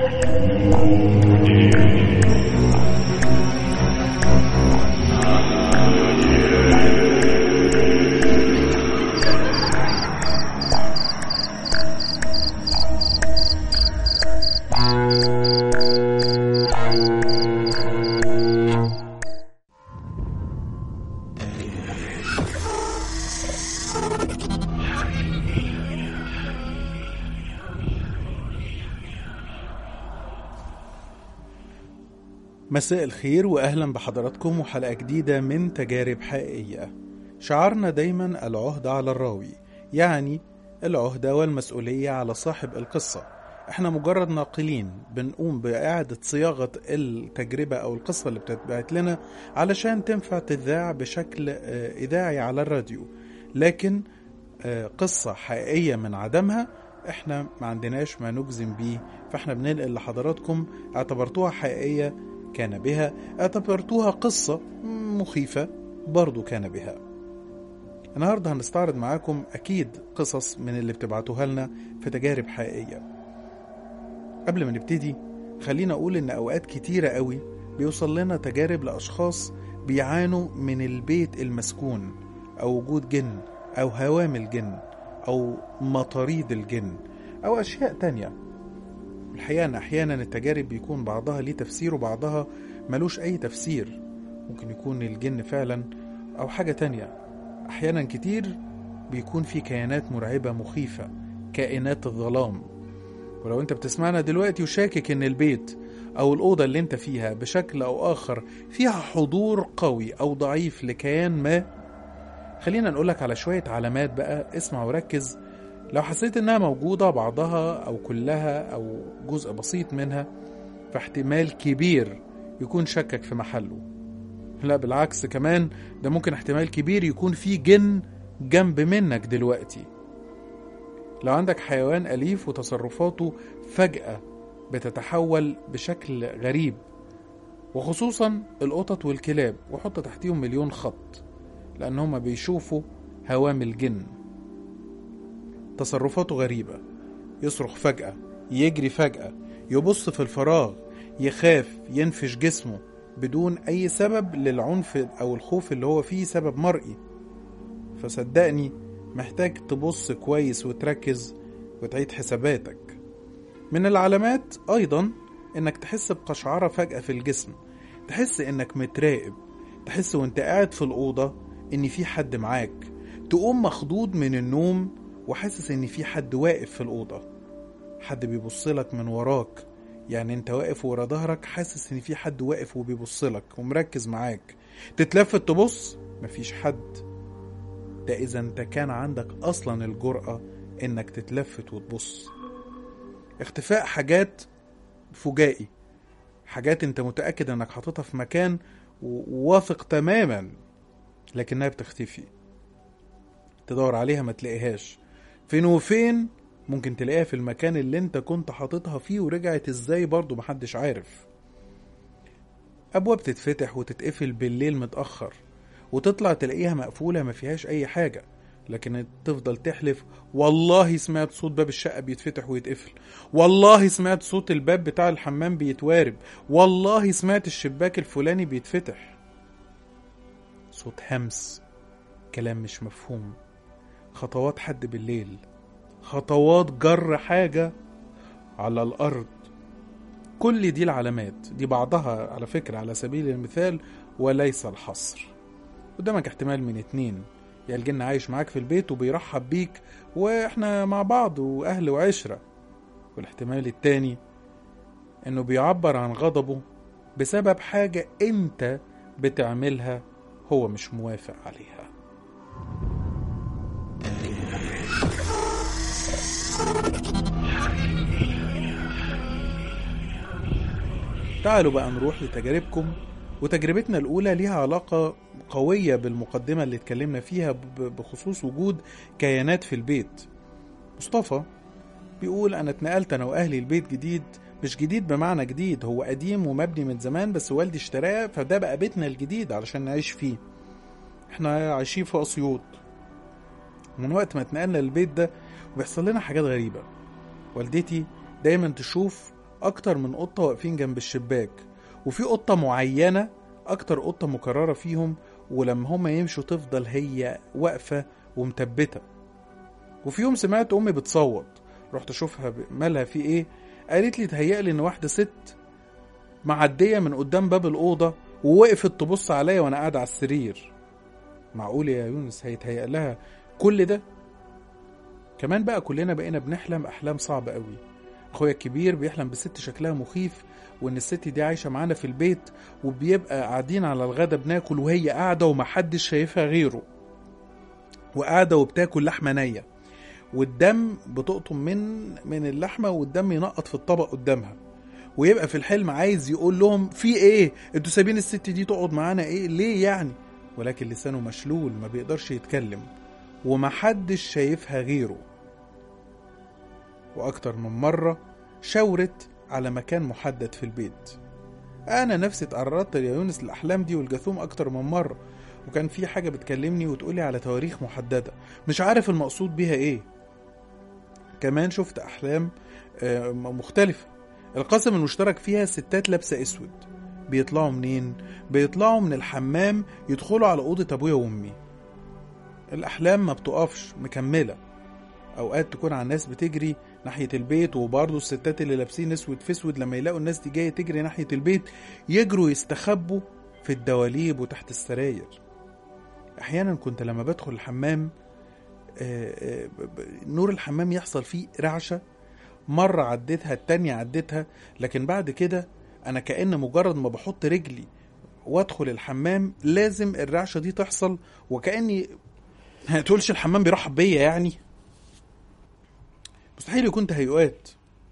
مساء الخير واهلا بحضراتكم وحلقه جديده من تجارب حقيقيه شعارنا دايما العهده على الراوي يعني العهده والمسؤوليه على صاحب القصه احنا مجرد ناقلين بنقوم باعاده صياغه التجربه او القصه اللي بتتبعت لنا علشان تنفع تذاع بشكل آه، اذاعي على الراديو لكن آه، قصه حقيقيه من عدمها احنا ما عندناش ما نجزم بيه فاحنا بننقل لحضراتكم اعتبرتوها حقيقيه كان بها اعتبرتوها قصة مخيفة برضو كان بها النهاردة هنستعرض معاكم أكيد قصص من اللي بتبعتوها لنا في تجارب حقيقية قبل ما نبتدي خلينا أقول إن أوقات كتيرة قوي بيوصل لنا تجارب لأشخاص بيعانوا من البيت المسكون أو وجود جن أو هوام الجن أو مطاريد الجن أو أشياء تانية الحقيقة إن أحيانا التجارب بيكون بعضها ليه تفسير وبعضها ملوش أي تفسير ممكن يكون الجن فعلا أو حاجة تانية أحيانا كتير بيكون في كيانات مرعبة مخيفة كائنات الظلام ولو أنت بتسمعنا دلوقتي وشاكك إن البيت أو الأوضة اللي أنت فيها بشكل أو آخر فيها حضور قوي أو ضعيف لكيان ما خلينا نقولك على شوية علامات بقى اسمع وركز لو حسيت انها موجودة بعضها او كلها او جزء بسيط منها فاحتمال كبير يكون شكك في محله لا بالعكس كمان ده ممكن احتمال كبير يكون في جن جنب منك دلوقتي لو عندك حيوان أليف وتصرفاته فجأة بتتحول بشكل غريب وخصوصا القطط والكلاب وحط تحتيهم مليون خط لأن هما بيشوفوا هوام الجن تصرفاته غريبة يصرخ فجأة يجري فجأة يبص في الفراغ يخاف ينفش جسمه بدون أي سبب للعنف أو الخوف اللي هو فيه سبب مرئي فصدقني محتاج تبص كويس وتركز وتعيد حساباتك من العلامات أيضا إنك تحس بقشعرة فجأة في الجسم تحس إنك متراقب تحس وإنت قاعد في الأوضة إن في حد معاك تقوم مخضوض من النوم وحاسس ان في حد واقف في الاوضه حد بيبصلك من وراك يعني انت واقف ورا ظهرك حاسس ان في حد واقف وبيبصلك ومركز معاك تتلفت تبص مفيش حد ده اذا انت كان عندك اصلا الجرأة انك تتلفت وتبص اختفاء حاجات فجائي حاجات انت متأكد انك حاططها في مكان وواثق تماما لكنها بتختفي تدور عليها ما تلاقيهاش فين وفين ممكن تلاقيها في المكان اللي انت كنت حاططها فيه ورجعت ازاي برضه محدش عارف ابواب تتفتح وتتقفل بالليل متأخر وتطلع تلاقيها مقفولة ما فيهاش اي حاجة لكن تفضل تحلف والله سمعت صوت باب الشقة بيتفتح ويتقفل والله سمعت صوت الباب بتاع الحمام بيتوارب والله سمعت الشباك الفلاني بيتفتح صوت همس كلام مش مفهوم خطوات حد بالليل خطوات جر حاجة على الأرض كل دي العلامات دي بعضها على فكرة على سبيل المثال وليس الحصر قدامك احتمال من اتنين يا الجن عايش معاك في البيت وبيرحب بيك واحنا مع بعض واهل وعشرة والاحتمال التاني انه بيعبر عن غضبه بسبب حاجة انت بتعملها هو مش موافق عليها تعالوا بقى نروح لتجاربكم وتجربتنا الأولى ليها علاقة قوية بالمقدمة اللي اتكلمنا فيها بخصوص وجود كيانات في البيت مصطفى بيقول أنا اتنقلت أنا وأهلي البيت جديد مش جديد بمعنى جديد هو قديم ومبني من زمان بس والدي اشتراه فده بقى بيتنا الجديد علشان نعيش فيه احنا عايشين في أسيوط من وقت ما اتنقلنا للبيت ده وبيحصل لنا حاجات غريبة والدتي دايما تشوف اكتر من قطة واقفين جنب الشباك وفي قطة معينة اكتر قطة مكررة فيهم ولما هما يمشوا تفضل هي واقفة ومثبتة وفي يوم سمعت امي بتصوت رحت اشوفها ب- مالها في ايه قالت لي تهيألي ان واحدة ست معدية من قدام باب الأوضة ووقفت تبص عليا وانا قاعد على السرير معقول يا يونس هيتهيأ لها كل ده كمان بقى كلنا بقينا بنحلم احلام صعبة قوي اخويا الكبير بيحلم بست شكلها مخيف وان الست دي عايشة معانا في البيت وبيبقى قاعدين على الغدا بناكل وهي قاعدة ومحدش شايفها غيره وقاعدة وبتاكل لحمة نية والدم بتقطم من من اللحمة والدم ينقط في الطبق قدامها ويبقى في الحلم عايز يقول لهم في ايه انتوا سايبين الست دي تقعد معانا ايه ليه يعني ولكن لسانه مشلول ما بيقدرش يتكلم ومحدش شايفها غيره واكتر من مرة شاورت على مكان محدد في البيت انا نفسي اتعرضت يا يونس الاحلام دي والجاثوم اكتر من مرة وكان في حاجة بتكلمني وتقولي على تواريخ محددة مش عارف المقصود بيها ايه كمان شفت احلام آه، مختلفة القاسم المشترك فيها ستات لابسة اسود بيطلعوا منين؟ بيطلعوا من الحمام يدخلوا على أوضة أبويا وأمي الأحلام ما بتقفش مكملة أوقات تكون على الناس بتجري ناحية البيت وبرضه الستات اللي لابسين اسود في اسود لما يلاقوا الناس دي جاية تجري ناحية البيت يجروا يستخبوا في الدواليب وتحت السراير أحيانا كنت لما بدخل الحمام آه، آه، ب- ب- نور الحمام يحصل فيه رعشة مرة عديتها التانية عديتها لكن بعد كده أنا كأن مجرد ما بحط رجلي وادخل الحمام لازم الرعشة دي تحصل وكأني تقولش الحمام بيرحب بيا يعني مستحيل يكون تهيؤات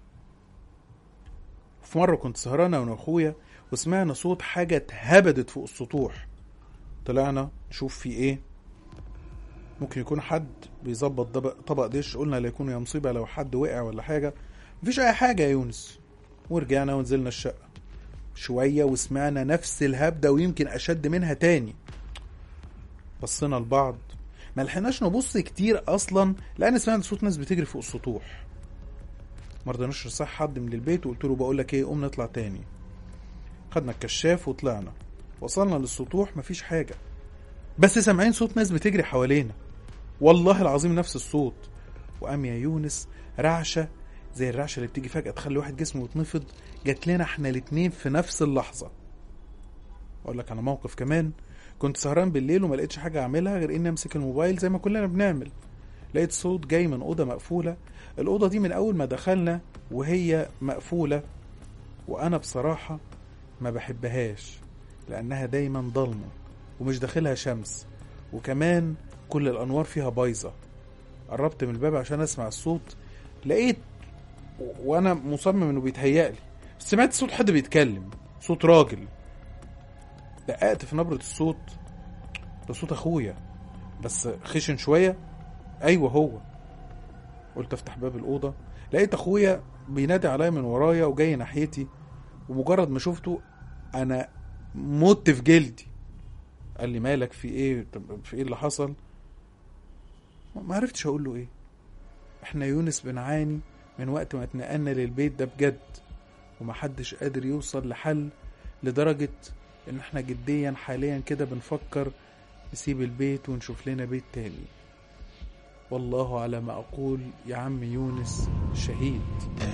في مرة كنت سهرانة أنا وأخويا وسمعنا صوت حاجة اتهبدت فوق السطوح طلعنا نشوف في إيه ممكن يكون حد بيظبط طبق, طبق دش قلنا لا يكون يا مصيبة لو حد وقع ولا حاجة مفيش أي حاجة يا يونس ورجعنا ونزلنا الشقة شوية وسمعنا نفس الهبدة ويمكن أشد منها تاني بصينا لبعض ما لحقناش نبص كتير أصلا لأن سمعنا صوت ناس بتجري فوق السطوح مرضناش نصح حد من البيت وقلت له بقول لك ايه قوم نطلع تاني خدنا الكشاف وطلعنا وصلنا للسطوح مفيش حاجة بس سامعين صوت ناس بتجري حوالينا والله العظيم نفس الصوت وقام يا يونس رعشة زي الرعشة اللي بتيجي فجأة تخلي واحد جسمه يتنفض جات لنا احنا الاتنين في نفس اللحظة اقول لك على موقف كمان كنت سهران بالليل وما لقيتش حاجة اعملها غير اني امسك الموبايل زي ما كلنا بنعمل لقيت صوت جاي من أوضة مقفولة الأوضة دي من أول ما دخلنا وهي مقفولة وأنا بصراحة ما بحبهاش لأنها دايما ضلمة ومش داخلها شمس وكمان كل الأنوار فيها بايظة قربت من الباب عشان أسمع الصوت لقيت و- وأنا مصمم إنه بيتهيألي سمعت صوت حد بيتكلم صوت راجل دققت في نبرة الصوت ده صوت أخويا بس خشن شوية أيوه هو قلت افتح باب الأوضة لقيت أخويا بينادي عليا من ورايا وجاي ناحيتي ومجرد ما شفته أنا مت في جلدي قال لي مالك في ايه طب في ايه اللي حصل ما عرفتش اقول له ايه احنا يونس بنعاني من وقت ما اتنقلنا للبيت ده بجد ومحدش قادر يوصل لحل لدرجة ان احنا جديا حاليا كده بنفكر نسيب البيت ونشوف لنا بيت تاني والله على ما أقول يا عم يونس شهيد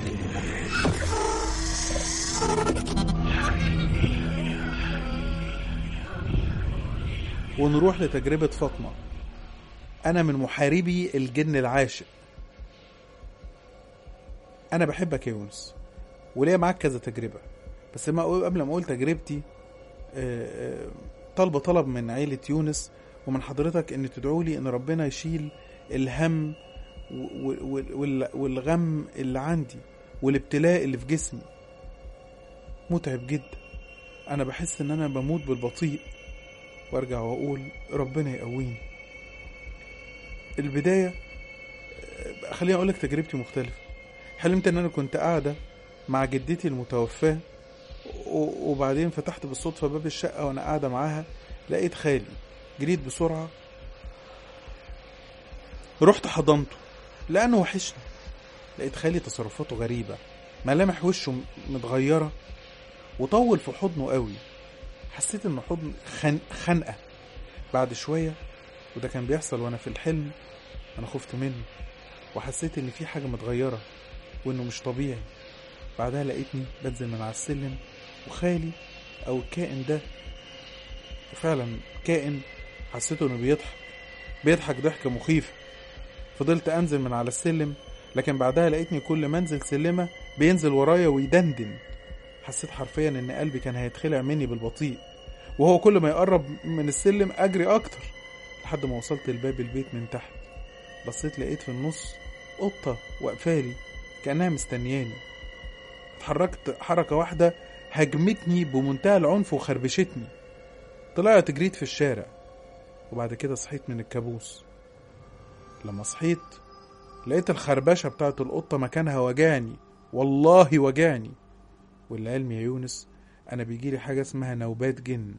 ونروح لتجربة فاطمة أنا من محاربي الجن العاشق أنا بحبك يا يونس وليا معاك كذا تجربة بس ما أقول قبل ما أقول تجربتي آه، آه، طالبة طلب من عيلة يونس ومن حضرتك إن تدعوا لي إن ربنا يشيل الهم و- و- وال- والغم اللي عندي والابتلاء اللي في جسمي متعب جدا أنا بحس إن أنا بموت بالبطيء وارجع واقول ربنا يقويني البداية آه، خليني اقول لك تجربتي مختلفة حلمت ان انا كنت قاعدة مع جدتي المتوفاة و- وبعدين فتحت بالصدفة باب الشقة وانا قاعدة معاها لقيت خالي جريت بسرعة رحت حضنته لانه وحشني لقيت خالي تصرفاته غريبة ملامح وشه متغيرة وطول في حضنه قوي حسيت ان حضن خن... خنقة بعد شوية وده كان بيحصل وانا في الحلم انا خفت منه وحسيت ان في حاجة متغيرة وانه مش طبيعي بعدها لقيتني بنزل من على السلم وخالي او الكائن ده وفعلا كائن حسيته انه بيضحك بيضحك ضحكة مخيفة فضلت انزل من على السلم لكن بعدها لقيتني كل ما انزل سلمة بينزل ورايا ويدندن حسيت حرفيا ان قلبي كان هيتخلع مني بالبطيء وهو كل ما يقرب من السلم اجري اكتر لحد ما وصلت لباب البيت من تحت بصيت لقيت في النص قطة واقفالي كأنها مستنياني اتحركت حركة واحدة هجمتني بمنتهى العنف وخربشتني طلعت جريت في الشارع وبعد كده صحيت من الكابوس لما صحيت لقيت الخربشة بتاعت القطة مكانها وجعني والله وجعني واللي علمي يا يونس أنا بيجيلي حاجة اسمها نوبات جن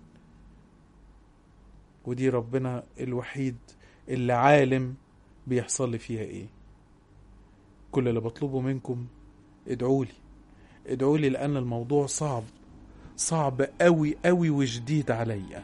ودي ربنا الوحيد اللي عالم بيحصل لي فيها ايه كل اللي بطلبه منكم ادعولي ادعولي لأن الموضوع صعب صعب قوي قوي وجديد عليا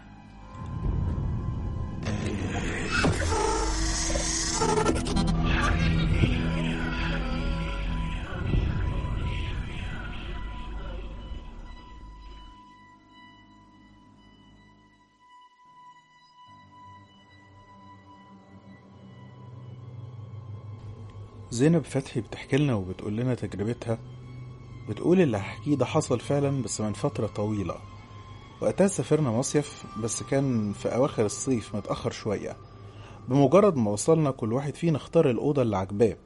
زينب فتحي بتحكي لنا وبتقول لنا تجربتها بتقول اللي هحكيه ده حصل فعلا بس من فترة طويلة وقتها سافرنا مصيف بس كان في أواخر الصيف متأخر شوية بمجرد ما وصلنا كل واحد فينا اختار الأوضة اللي عجباه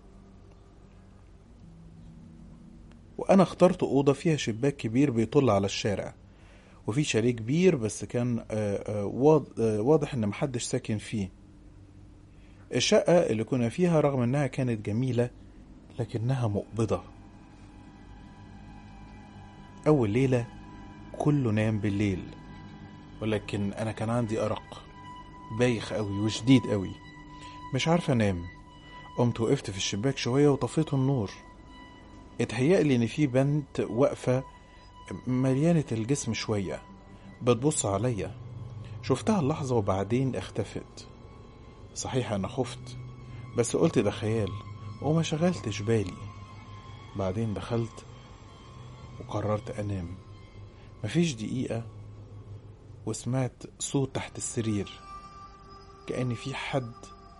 وأنا اخترت أوضة فيها شباك كبير بيطل على الشارع وفي شاليه كبير بس كان آه، آه، واض- آه، واضح إن محدش ساكن فيه الشقة اللي كنا فيها رغم إنها كانت جميلة لكنها مقبضة أول ليلة كله نام بالليل ولكن أنا كان عندي أرق بايخ أوي وشديد أوي مش عارف أنام قمت وقفت في الشباك شوية وطفيت النور اتهيألي إن في بنت واقفة مليانة الجسم شوية بتبص عليا شفتها اللحظة وبعدين اختفت صحيح أنا خفت بس قلت ده خيال وما شغلتش بالي بعدين دخلت وقررت أنام مفيش دقيقة وسمعت صوت تحت السرير كأن في حد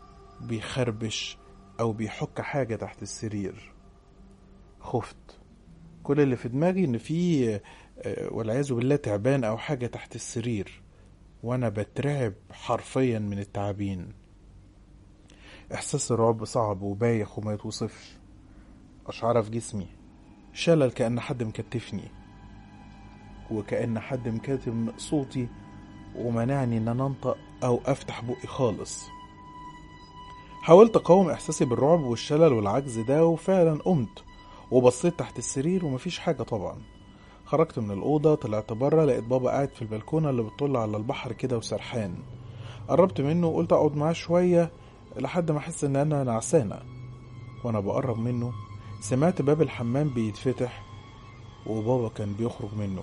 بيخربش أو بيحك حاجة تحت السرير خفت كل اللي في دماغي إن في آه، والعياذ بالله تعبان أو حاجة تحت السرير وأنا بترعب حرفيا من التعابين إحساس الرعب صعب وبايخ وما يتوصفش أشعار في جسمي شلل كأن حد مكتفني وكأن حد مكاتم صوتي ومنعني إن أنا أنطق أو أفتح بقي خالص حاولت أقاوم إحساسي بالرعب والشلل والعجز ده وفعلا قمت وبصيت تحت السرير ومفيش حاجة طبعا خرجت من الأوضة طلعت بره لقيت بابا قاعد في البلكونة اللي بتطل على البحر كده وسرحان قربت منه وقلت أقعد معاه شوية لحد ما أحس إن أنا نعسانة وأنا بقرب منه سمعت باب الحمام بيتفتح وبابا كان بيخرج منه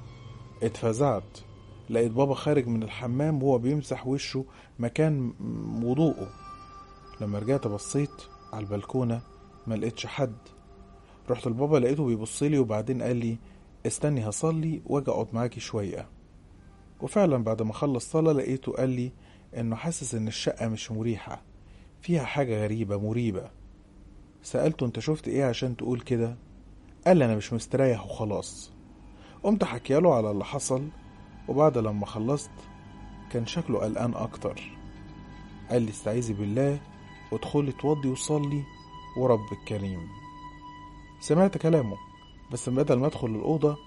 اتفزعت لقيت بابا خارج من الحمام وهو بيمسح وشه مكان وضوءه لما رجعت بصيت على البلكونة ما لقيتش حد رحت لبابا لقيته بيبصلي وبعدين قال لي استني هصلي واجي اقعد معاكي شوية وفعلا بعد ما خلص صلاة لقيته قال لي انه حاسس ان الشقة مش مريحة فيها حاجة غريبة مريبة سألته انت شفت ايه عشان تقول كده قال لي انا مش مستريح وخلاص قمت حكياله على اللي حصل وبعد لما خلصت كان شكله قلقان اكتر قال لي استعيذي بالله وادخلي اتوضي وصلي ورب الكريم سمعت كلامه بس بدل ما ادخل الاوضه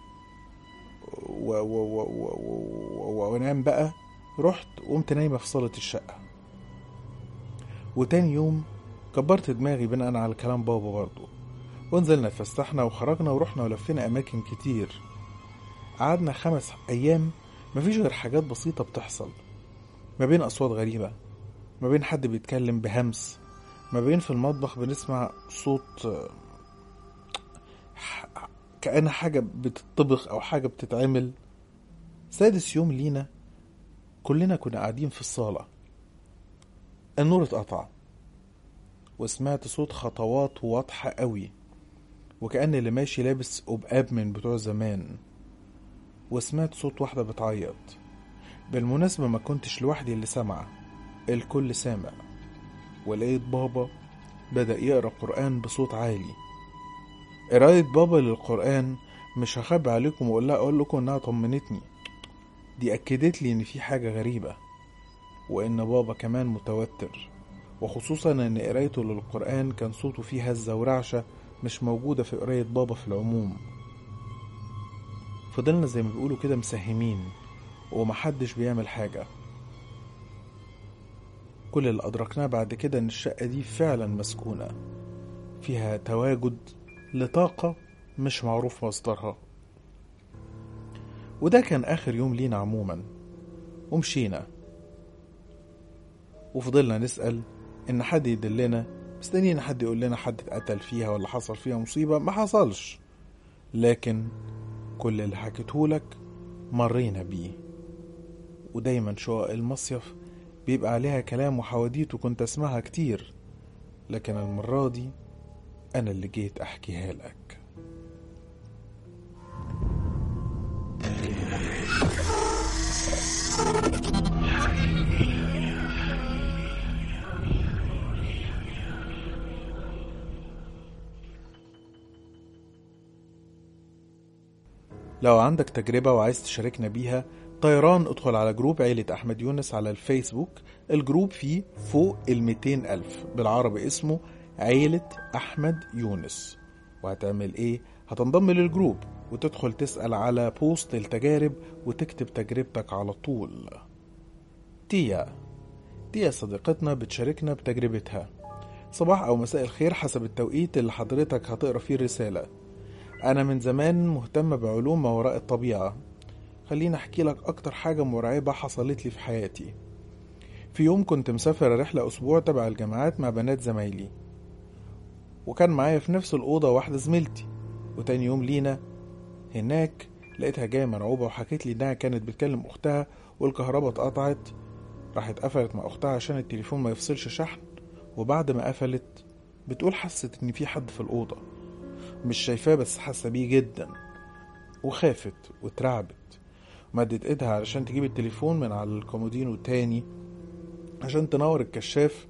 و- و- و- و- و- وانام بقى رحت وقمت نايمه في صاله الشقه وتاني يوم كبرت دماغي بناء على كلام بابا برضه ونزلنا اتفسحنا وخرجنا ورحنا ولفينا اماكن كتير قعدنا خمس ايام مفيش غير حاجات بسيطه بتحصل ما بين اصوات غريبه ما بين حد بيتكلم بهمس ما بين في المطبخ بنسمع صوت آه، ح- كأن حاجة بتطبخ أو حاجة بتتعمل سادس يوم لينا كلنا كنا قاعدين في الصالة النور اتقطع وسمعت صوت خطوات واضحة قوي وكأن اللي ماشي لابس قبقاب من بتوع زمان وسمعت صوت واحدة بتعيط بالمناسبة ما كنتش لوحدي اللي سامعة الكل سامع ولقيت بابا بدأ يقرأ قرآن بصوت عالي قراية بابا للقرآن مش هخبي عليكم وأقول لها أقول لكم إنها طمنتني دي أكدت لي إن في حاجة غريبة وإن بابا كمان متوتر وخصوصا إن قرايته للقرآن كان صوته فيه هزة ورعشة مش موجودة في قراية بابا في العموم فضلنا زي ما بيقولوا كده مساهمين ومحدش بيعمل حاجة كل اللي أدركناه بعد كده إن الشقة دي فعلا مسكونة فيها تواجد لطاقة مش معروف مصدرها وده كان آخر يوم لينا عموما ومشينا وفضلنا نسأل إن حد يدلنا مستنيين حد يقول لنا حد اتقتل فيها ولا حصل فيها مصيبة ما حصلش لكن كل اللي حكيتهولك مرينا بيه ودايما شقق المصيف بيبقى عليها كلام وحواديت وكنت اسمعها كتير لكن المرة دي أنا اللي جيت أحكيها لك لو عندك تجربة وعايز تشاركنا بيها طيران ادخل على جروب عيلة أحمد يونس على الفيسبوك الجروب فيه فوق الميتين ألف بالعربي اسمه عيلة أحمد يونس وهتعمل إيه؟ هتنضم للجروب وتدخل تسأل على بوست التجارب وتكتب تجربتك على طول تيا تيا صديقتنا بتشاركنا بتجربتها صباح أو مساء الخير حسب التوقيت اللي حضرتك هتقرا فيه الرسالة أنا من زمان مهتمة بعلوم ما وراء الطبيعة خليني أحكي لك أكتر حاجة مرعبة حصلت لي في حياتي في يوم كنت مسافر رحلة أسبوع تبع الجامعات مع بنات زمايلي وكان معايا في نفس الأوضة واحدة زميلتي وتاني يوم لينا هناك لقيتها جاية مرعوبة وحكيت لي إنها كانت بتكلم أختها والكهرباء اتقطعت راحت قفلت مع أختها عشان التليفون ما يفصلش شحن وبعد ما قفلت بتقول حست إن في حد في الأوضة مش شايفاه بس حاسة بيه جدا وخافت واترعبت مدت ايدها علشان تجيب التليفون من على الكومودينو تاني عشان تنور الكشاف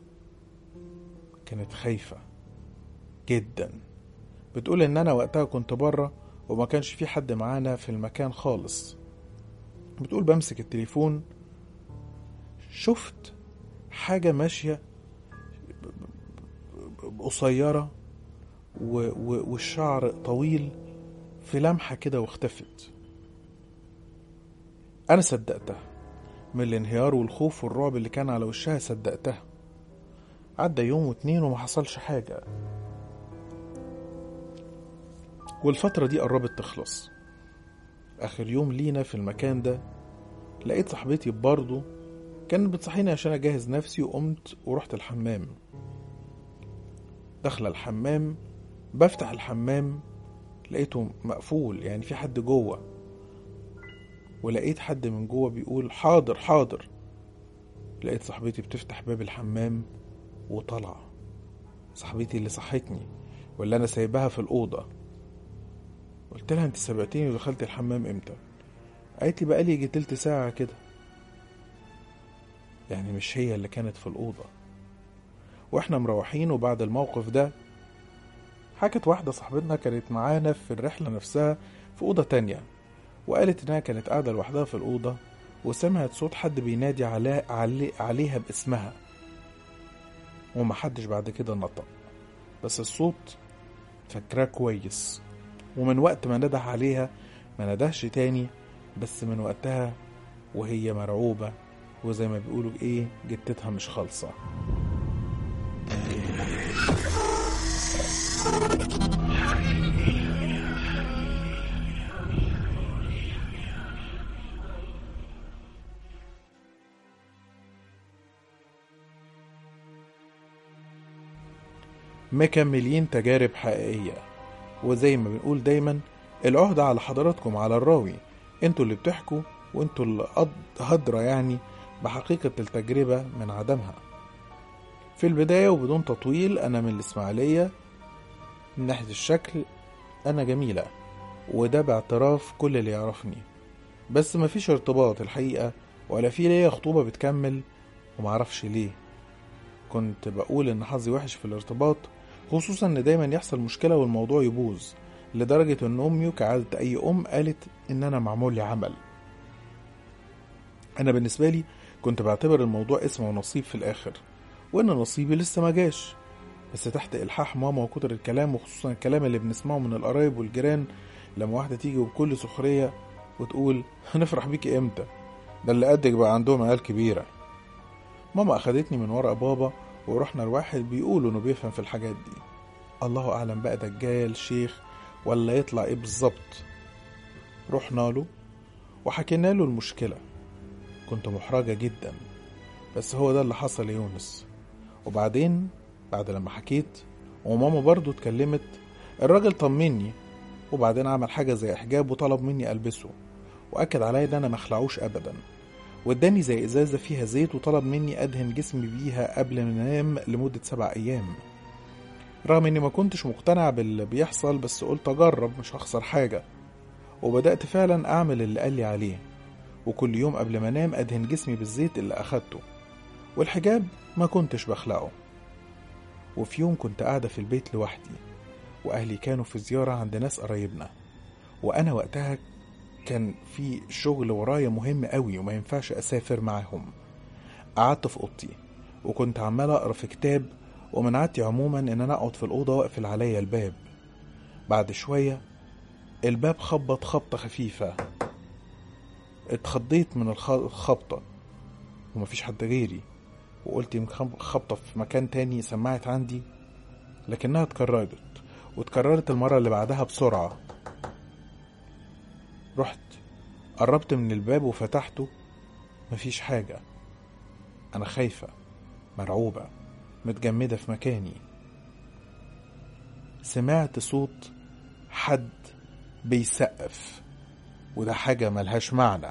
كانت خايفة جدا بتقول ان انا وقتها كنت بره وما كانش في حد معانا في المكان خالص بتقول بمسك التليفون شفت حاجة ماشية قصيرة و... و... والشعر طويل في لمحة كده واختفت أنا صدقتها من الانهيار والخوف والرعب اللي كان على وشها صدقتها عدى يوم واتنين وما حصلش حاجة والفترة دي قربت تخلص آخر يوم لينا في المكان ده لقيت صاحبتي برضه كانت بتصحيني عشان أجهز نفسي وقمت ورحت الحمام داخلة الحمام بفتح الحمام لقيته مقفول يعني في حد جوه ولقيت حد من جوه بيقول حاضر حاضر لقيت صاحبتي بتفتح باب الحمام وطالعة صاحبتي اللي صحتني واللي انا سايباها في الأوضة قلت لها انت سبقتيني ودخلت الحمام امتى قالت لي بقالي يجي تلت ساعة كده يعني مش هي اللي كانت في الأوضة واحنا مروحين وبعد الموقف ده حكت واحدة صاحبتنا كانت معانا في الرحلة نفسها في أوضة تانية وقالت إنها كانت قاعدة لوحدها في الأوضة وسمعت صوت حد بينادي على علي عليها باسمها ومحدش بعد كده نطق بس الصوت فاكراه كويس ومن وقت ما نده عليها ما ندهش تاني بس من وقتها وهي مرعوبة وزي ما بيقولوا ايه جتتها مش خالصة مكملين تجارب حقيقية وزي ما بنقول دايما العهدة على حضراتكم على الراوي انتوا اللي بتحكوا وانتوا اللي قد- هدرة يعني بحقيقة التجربة من عدمها في البداية وبدون تطويل أنا من الإسماعيلية من ناحية الشكل أنا جميلة وده باعتراف كل اللي يعرفني بس مفيش ارتباط الحقيقة ولا في ليا خطوبة بتكمل ومعرفش ليه كنت بقول إن حظي وحش في الارتباط خصوصا إن دايما يحصل مشكلة والموضوع يبوظ لدرجة إن أمي وكعادة أي أم قالت إن أنا معمول لي عمل أنا بالنسبة لي كنت بعتبر الموضوع اسم ونصيب في الآخر وإن نصيبي لسه ما جاش بس تحت إلحاح ماما وكتر الكلام وخصوصا الكلام اللي بنسمعه من القرايب والجيران لما واحدة تيجي وبكل سخرية وتقول هنفرح بيكي إمتى ده اللي قدك بقى عندهم عيال كبيرة ماما أخدتني من ورا بابا ورحنا لواحد بيقولوا إنه بيفهم في الحاجات دي الله أعلم بقى دجال شيخ ولا يطلع إيه بالظبط رحنا له وحكينا له المشكلة كنت محرجة جدا بس هو ده اللي حصل يا يونس وبعدين بعد لما حكيت وماما برضو اتكلمت الراجل طمني وبعدين عمل حاجة زي حجاب وطلب مني ألبسه وأكد عليا إن أنا مخلعوش أبدا واداني زي إزازة فيها زيت وطلب مني أدهن جسمي بيها قبل ما أنام لمدة سبع أيام رغم إني ما كنتش مقتنع باللي بيحصل بس قلت أجرب مش هخسر حاجة وبدأت فعلا أعمل اللي قال لي عليه وكل يوم قبل ما أنام أدهن جسمي بالزيت اللي أخدته والحجاب ما كنتش بخلعه وفي يوم كنت قاعدة في البيت لوحدي وأهلي كانوا في زيارة عند ناس قرايبنا وأنا وقتها كان في شغل ورايا مهم قوي وما ينفعش أسافر معاهم قعدت في أوضتي وكنت عمال أقرأ في كتاب ومن عادتي عموما إن أنا أقعد في الأوضة وأقفل عليا الباب بعد شوية الباب خبط خبطة خفيفة اتخضيت من الخ- الخبطة ومفيش حد غيري وقلت يمكن خب- خبطة في مكان تاني سمعت عندي لكنها اتكررت واتكررت المرة اللي بعدها بسرعة رحت قربت من الباب وفتحته مفيش حاجة أنا خايفة مرعوبة متجمدة في مكاني سمعت صوت حد بيسقف وده حاجة ملهاش معنى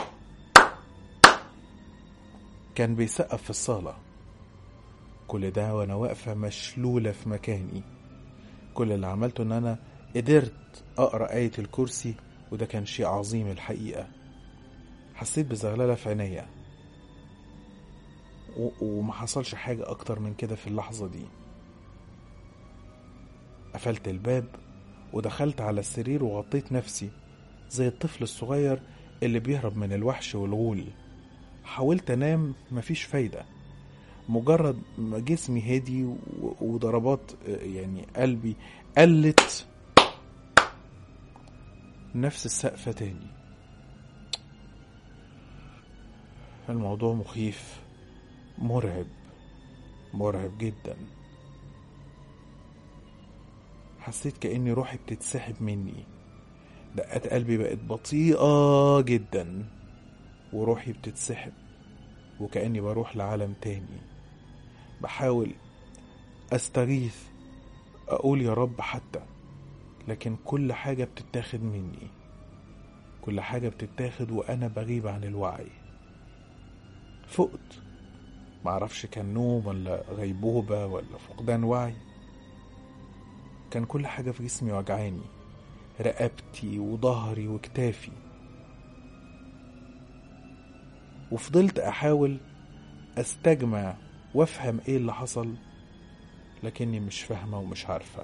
كان بيسقف في الصالة كل ده وأنا واقفة مشلولة في مكاني كل اللي عملته إن أنا قدرت أقرأ آية الكرسي وده كان شيء عظيم الحقيقة حسيت بزغللة في عينيا و- وما حصلش حاجة أكتر من كده في اللحظة دي قفلت الباب ودخلت على السرير وغطيت نفسي زي الطفل الصغير اللي بيهرب من الوحش والغول حاولت انام مفيش فايدة مجرد ما جسمي هدي و- وضربات آه، يعني قلبي قلت نفس السقفة تاني الموضوع مخيف مرعب مرعب جدا حسيت كأني روحي بتتسحب مني دقات قلبي بقت بطيئة جدا وروحي بتتسحب وكأني بروح لعالم تاني بحاول أستغيث أقول يا رب حتى لكن كل حاجة بتتاخد مني كل حاجة بتتاخد وأنا بغيب عن الوعي فقت معرفش كان نوم ولا غيبوبة ولا فقدان وعي كان كل حاجة في جسمي وجعاني رقبتي وظهري وكتافي وفضلت أحاول أستجمع وأفهم إيه اللي حصل لكني مش فاهمة ومش عارفة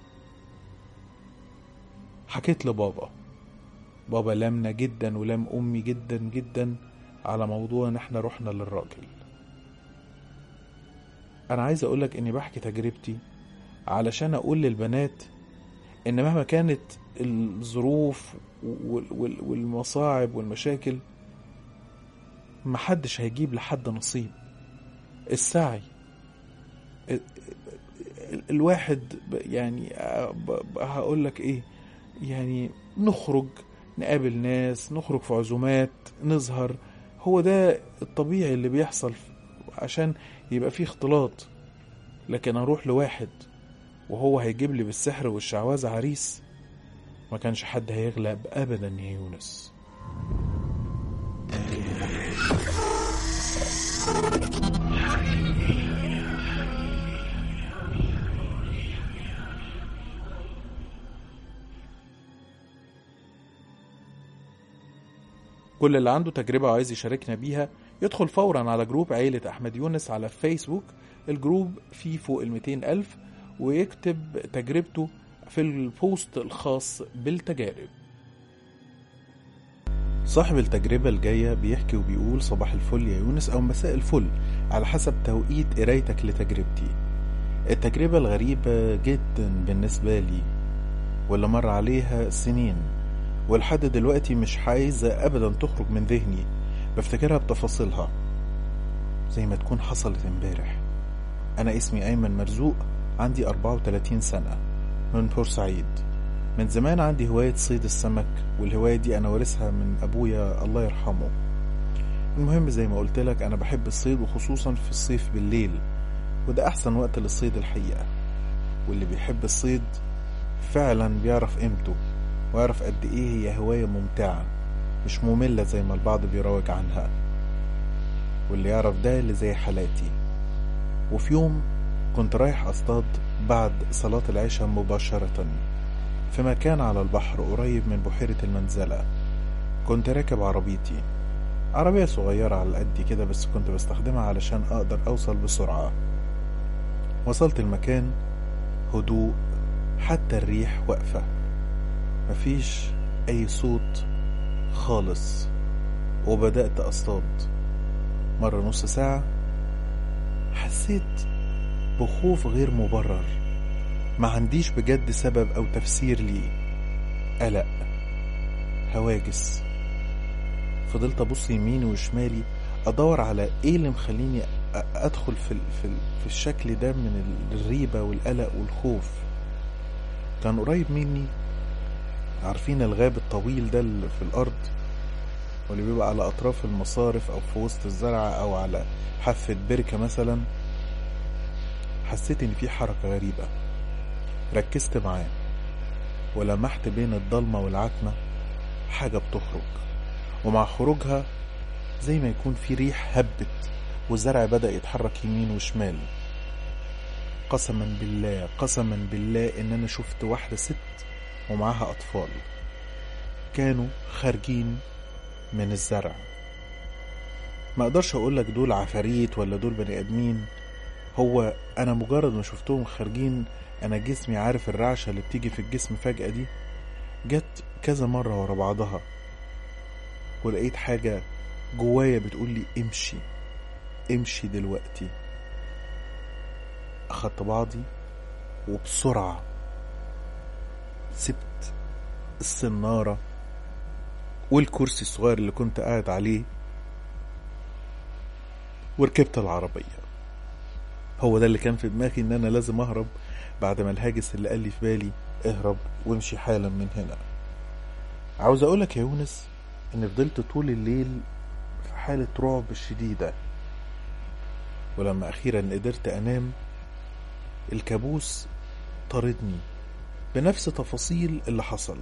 حكيت لبابا بابا لامنا جدا ولام أمي جدا جدا على موضوع إن إحنا رحنا للراجل أنا عايز أقولك إني بحكي تجربتي علشان أقول للبنات إن مهما كانت الظروف وال- وال- والمصاعب والمشاكل محدش هيجيب لحد نصيب السعي ال- ال- الواحد ب- يعني هقول لك ايه يعني نخرج نقابل ناس نخرج في عزومات نظهر هو ده الطبيعي اللي بيحصل عشان يبقى فيه اختلاط لكن اروح لواحد وهو هيجيب لي بالسحر والشعوذة عريس ما كانش حد هيغلب أبدا يا يونس كل اللي عنده تجربة وعايز يشاركنا بيها يدخل فورا على جروب عيلة أحمد يونس على فيسبوك الجروب فيه فوق الميتين ألف ويكتب تجربته في البوست الخاص بالتجارب صاحب التجربة الجاية بيحكي وبيقول صباح الفل يا يونس أو مساء الفل على حسب توقيت قرايتك لتجربتي التجربة الغريبة جدا بالنسبة لي واللي مر عليها سنين ولحد دلوقتي مش عايزة أبدا تخرج من ذهني بفتكرها بتفاصيلها زي ما تكون حصلت امبارح أنا اسمي أيمن مرزوق عندي 34 سنة من بورسعيد من زمان عندي هواية صيد السمك والهواية دي أنا وارثها من أبويا الله يرحمه المهم زي ما قلت لك أنا بحب الصيد وخصوصا في الصيف بالليل وده أحسن وقت للصيد الحقيقة واللي بيحب الصيد فعلا بيعرف قيمته ويعرف قد إيه هي هواية ممتعة مش مملة زي ما البعض بيروج عنها واللي يعرف ده اللي زي حالاتي وفي يوم كنت رايح أصطاد بعد صلاة العشاء مباشرة في مكان على البحر قريب من بحيرة المنزلة كنت راكب عربيتي عربية صغيرة على قدي كده بس كنت بستخدمها علشان أقدر أوصل بسرعة وصلت المكان هدوء حتى الريح واقفة مفيش أي صوت خالص وبدأت أصطاد مرة نص ساعة حسيت بخوف غير مبرر ما عنديش بجد سبب أو تفسير ليه قلق هواجس فضلت أبص يميني وشمالي أدور على إيه اللي مخليني أدخل في, في, في الشكل ده من الريبة والقلق والخوف كان قريب مني عارفين الغاب الطويل ده اللي في الأرض واللي بيبقى على أطراف المصارف أو في وسط الزرع أو على حافة بركة مثلا حسيت إن في حركة غريبة ركزت معاه ولمحت بين الضلمة والعتمة حاجة بتخرج ومع خروجها زي ما يكون في ريح هبت والزرع بدأ يتحرك يمين وشمال قسما بالله قسما بالله إن أنا شفت واحدة ست ومعاها أطفال كانوا خارجين من الزرع ما اقدرش اقولك دول عفاريت ولا دول بني ادمين هو انا مجرد ما شفتهم خارجين انا جسمي عارف الرعشه اللي بتيجي في الجسم فجاه دي جت كذا مره ورا بعضها ولقيت حاجه جوايا بتقول لي امشي امشي دلوقتي اخدت بعضي وبسرعه سبت السناره والكرسي الصغير اللي كنت قاعد عليه وركبت العربية هو ده اللي كان في دماغي ان انا لازم اهرب بعد ما الهاجس اللي قال لي في بالي اهرب وامشي حالا من هنا عاوز اقولك يا يونس اني فضلت طول الليل في حالة رعب شديدة ولما اخيرا قدرت انام الكابوس طاردني بنفس تفاصيل اللي حصل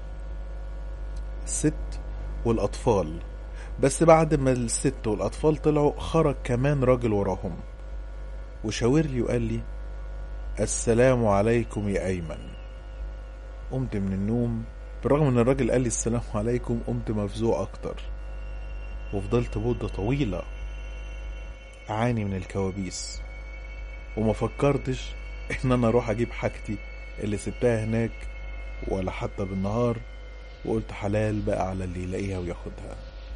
الست والأطفال بس بعد ما الست والأطفال طلعوا خرج كمان راجل وراهم وشاور لي وقال لي السلام عليكم يا أيمن قمت من النوم بالرغم ان الراجل قال لي السلام عليكم قمت مفزوع اكتر وفضلت مدة طويلة اعاني من الكوابيس وما فكرتش ان انا اروح اجيب حاجتي اللي سبتها هناك ولا حتى بالنهار وقلت حلال بقى على اللي يلاقيها وياخدها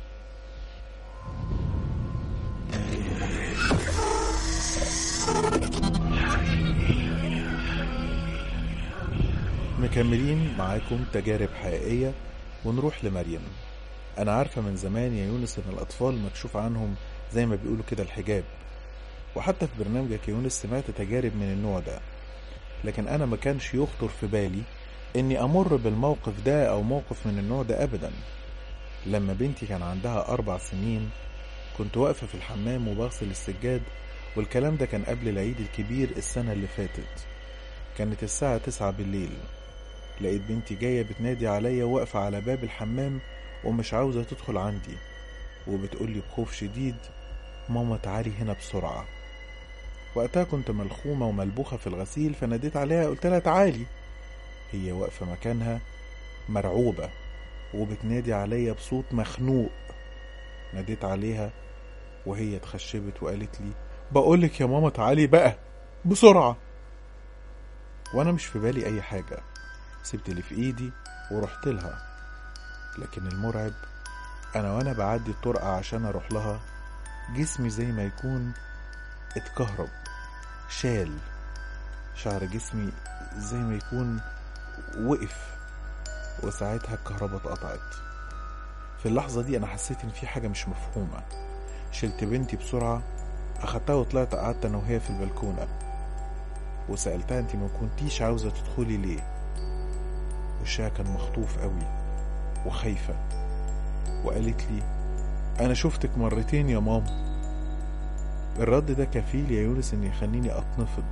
مكملين معاكم تجارب حقيقية ونروح لمريم أنا عارفة من زمان يا يونس إن الأطفال مكشوف عنهم زي ما بيقولوا كده الحجاب وحتى في برنامجك يا يونس سمعت تجارب من النوع ده لكن أنا ما كانش يخطر في بالي إني أمر بالموقف ده أو موقف من النوع ده أبدا لما بنتي كان عندها أربع سنين كنت واقفة في الحمام وبغسل السجاد والكلام ده كان قبل العيد الكبير السنة اللي فاتت كانت الساعة تسعة بالليل لقيت بنتي جاية بتنادي عليا واقفة على باب الحمام ومش عاوزة تدخل عندي وبتقولي بخوف شديد ماما تعالي هنا بسرعة وقتها كنت ملخومة وملبوخة في الغسيل فناديت عليها قلت لها تعالي هي واقفة مكانها مرعوبة وبتنادي عليا بصوت مخنوق ناديت عليها وهي اتخشبت وقالت لي بقولك يا ماما تعالي بقى بسرعة وانا مش في بالي اي حاجة سبت اللي في ايدي ورحت لها لكن المرعب انا وانا بعدي الطرقة عشان اروح لها جسمي زي ما يكون اتكهرب شال شعر جسمي زي ما يكون وقف وساعتها الكهرباء اتقطعت في اللحظة دي أنا حسيت إن في حاجة مش مفهومة شلت بنتي بسرعة أخدتها وطلعت قعدت أنا وهي في البلكونة وسألتها أنت ما كنتيش عاوزة تدخلي ليه وشها كان مخطوف قوي وخايفة وقالت لي أنا شفتك مرتين يا ماما الرد ده كفيل يا يونس إن يخليني أتنفض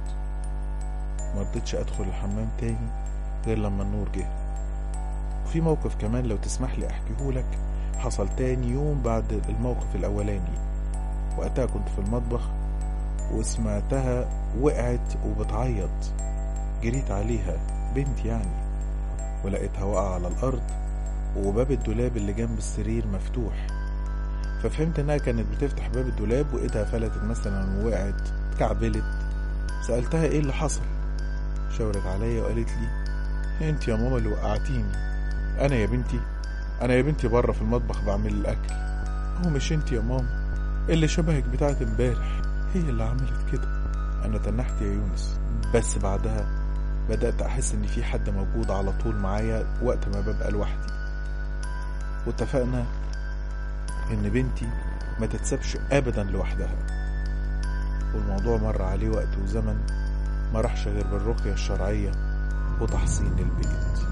مرضتش أدخل الحمام تاني غير لما النور جه في موقف كمان لو تسمح لي أحكيهولك حصل تاني يوم بعد الموقف الأولاني وقتها كنت في المطبخ وسمعتها وقعت وبتعيط جريت عليها بنت يعني ولقيتها واقعة على الأرض وباب الدولاب اللي جنب السرير مفتوح ففهمت إنها كانت بتفتح باب الدولاب وإيدها فلتت مثلا ووقعت اتكعبلت سألتها إيه اللي حصل شاورت عليا وقالت لي انت يا ماما اللي وقعتيني انا يا بنتي انا يا بنتي بره في المطبخ بعمل الاكل هو مش انت يا ماما اللي شبهك بتاعت امبارح هي اللي عملت كده انا تنحت يا يونس بس بعدها بدأت أحس إن في حد موجود على طول معايا وقت ما ببقى لوحدي واتفقنا إن بنتي ما تتسابش أبدا لوحدها والموضوع مر عليه وقت وزمن ما راحش غير بالرقية الشرعية وتحصين البيت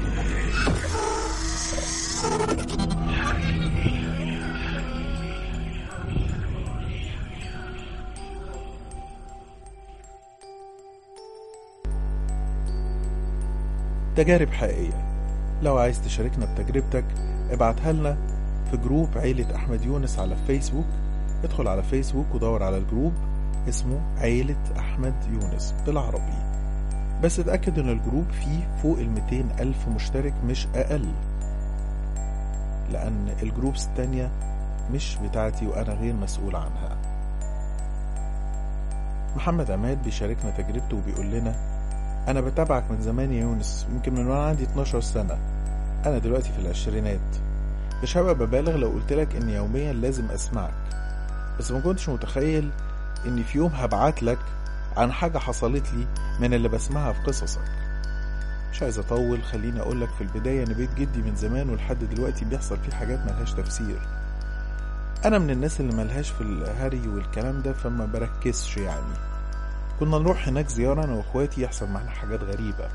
تجارب حقيقية لو عايز تشاركنا بتجربتك ابعتها لنا في جروب عيلة أحمد يونس على فيسبوك ادخل على فيسبوك ودور على الجروب اسمه عيلة أحمد يونس بالعربي بس اتأكد ان الجروب فيه فوق ال 200 ألف مشترك مش أقل لأن الجروبس التانية مش بتاعتي وأنا غير مسؤول عنها محمد عماد بيشاركنا تجربته وبيقول لنا أنا بتابعك من زمان يا يونس يمكن من وأنا عندي 12 سنة أنا دلوقتي في العشرينات مش هبقى ببالغ لو قلتلك إن يوميا لازم أسمعك بس ما كنتش متخيل إني في يوم هبعت لك عن حاجة حصلت لي من اللي بسمعها في قصصك مش عايز أطول خليني أقولك في البداية إن بيت جدي من زمان ولحد دلوقتي بيحصل فيه حاجات ملهاش تفسير أنا من الناس اللي ملهاش في الهري والكلام ده فما بركزش يعني كنا نروح هناك زيارة أنا وإخواتي يحصل معنا حاجات غريبة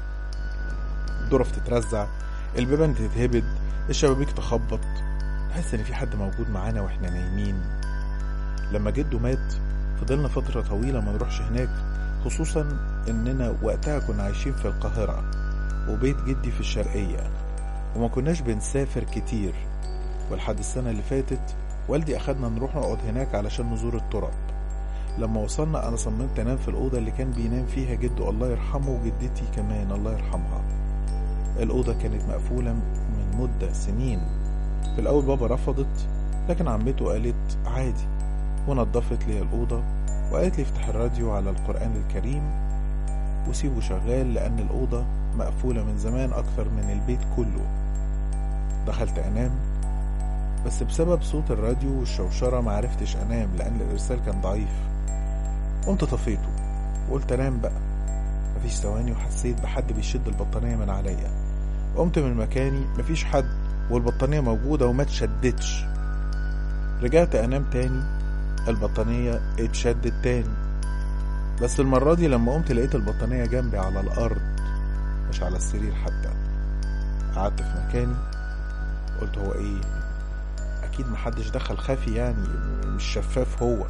الظرف تترزع البيبان تتهبد الشبابيك تخبط نحس إن في حد موجود معانا وإحنا نايمين لما جده مات فضلنا فترة طويلة ما نروحش هناك خصوصا إننا وقتها كنا عايشين في القاهرة وبيت جدي في الشرقية وما كناش بنسافر كتير ولحد السنة اللي فاتت والدي أخدنا نروح نقعد هناك علشان نزور التراب لما وصلنا أنا صممت أنام في الأوضة اللي كان بينام فيها جده الله يرحمه وجدتي كمان الله يرحمها الأوضة كانت مقفولة من مدة سنين في الأول بابا رفضت لكن عمته قالت عادي ونظفت لي الأوضة وقالت لي افتح الراديو على القرآن الكريم وسيبه شغال لأن الأوضة مقفولة من زمان أكثر من البيت كله دخلت أنام بس بسبب صوت الراديو والشوشرة معرفتش أنام لأن الإرسال كان ضعيف قمت طفيته وقلت أنام بقى مفيش ثواني وحسيت بحد بيشد البطانية من عليا قمت من مكاني مفيش حد والبطانية موجودة وما اتشدتش رجعت أنام تاني البطانية اتشدت تاني بس المرة دي لما قمت لقيت البطانية جنبي على الأرض مش على السرير حتى قعدت في مكاني قلت هو ايه اكيد محدش دخل خافي يعني مش شفاف هو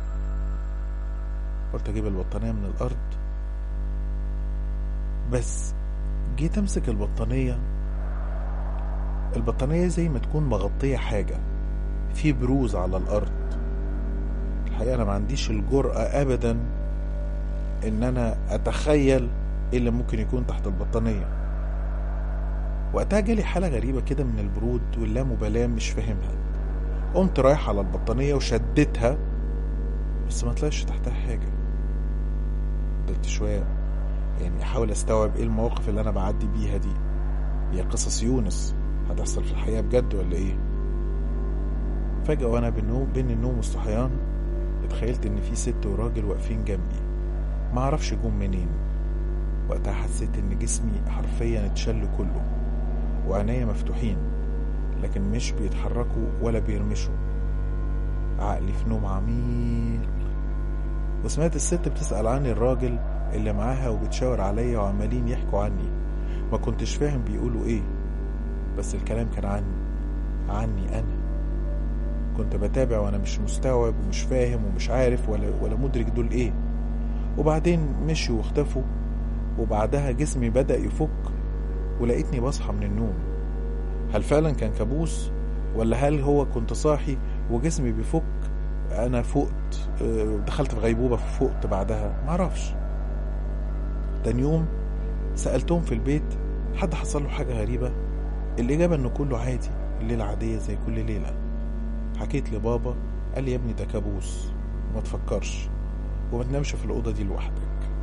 قلت اجيب البطانية من الارض بس جيت امسك البطانية البطانية زي ما تكون مغطية حاجة في بروز على الأرض الحقيقة أنا ما عنديش الجرأة أبدا إن أنا أتخيل إيه اللي ممكن يكون تحت البطانية وقتها جالي حالة غريبة كده من البرود واللامبالاة مش فاهمها قمت رايح على البطانية وشدتها بس ما طلعش تحتها حاجة فضلت شوية يعني أحاول أستوعب إيه المواقف اللي أنا بعدي بيها دي هي قصص يونس هتحصل في الحياة بجد ولا إيه فجأة وأنا بالنوم بين النوم والصحيان اتخيلت إن في ست وراجل واقفين جنبي معرفش جم منين وقتها حسيت إن جسمي حرفيا اتشل كله وعينيا مفتوحين لكن مش بيتحركوا ولا بيرمشوا عقلي في نوم عميق وسمعت الست بتسأل عني الراجل اللي معاها وبتشاور عليا وعمالين يحكوا عني ما كنتش فاهم بيقولوا ايه بس الكلام كان عني عني انا كنت بتابع وانا مش مستوعب ومش فاهم ومش عارف ولا ولا مدرك دول ايه وبعدين مشوا واختفوا وبعدها جسمي بدأ يفك ولقيتني بصحى من النوم هل فعلا كان كابوس ولا هل هو كنت صاحي وجسمي بيفك انا فقت آه، دخلت في غيبوبة فقت بعدها معرفش تاني يوم سألتهم في البيت حد حصل له حاجة غريبة الإجابة إنه كله عادي الليلة عادية زي كل ليلة حكيت لبابا قال لي يا ابني ده كابوس وما تفكرش وما تنامش في الأوضة دي لوحدك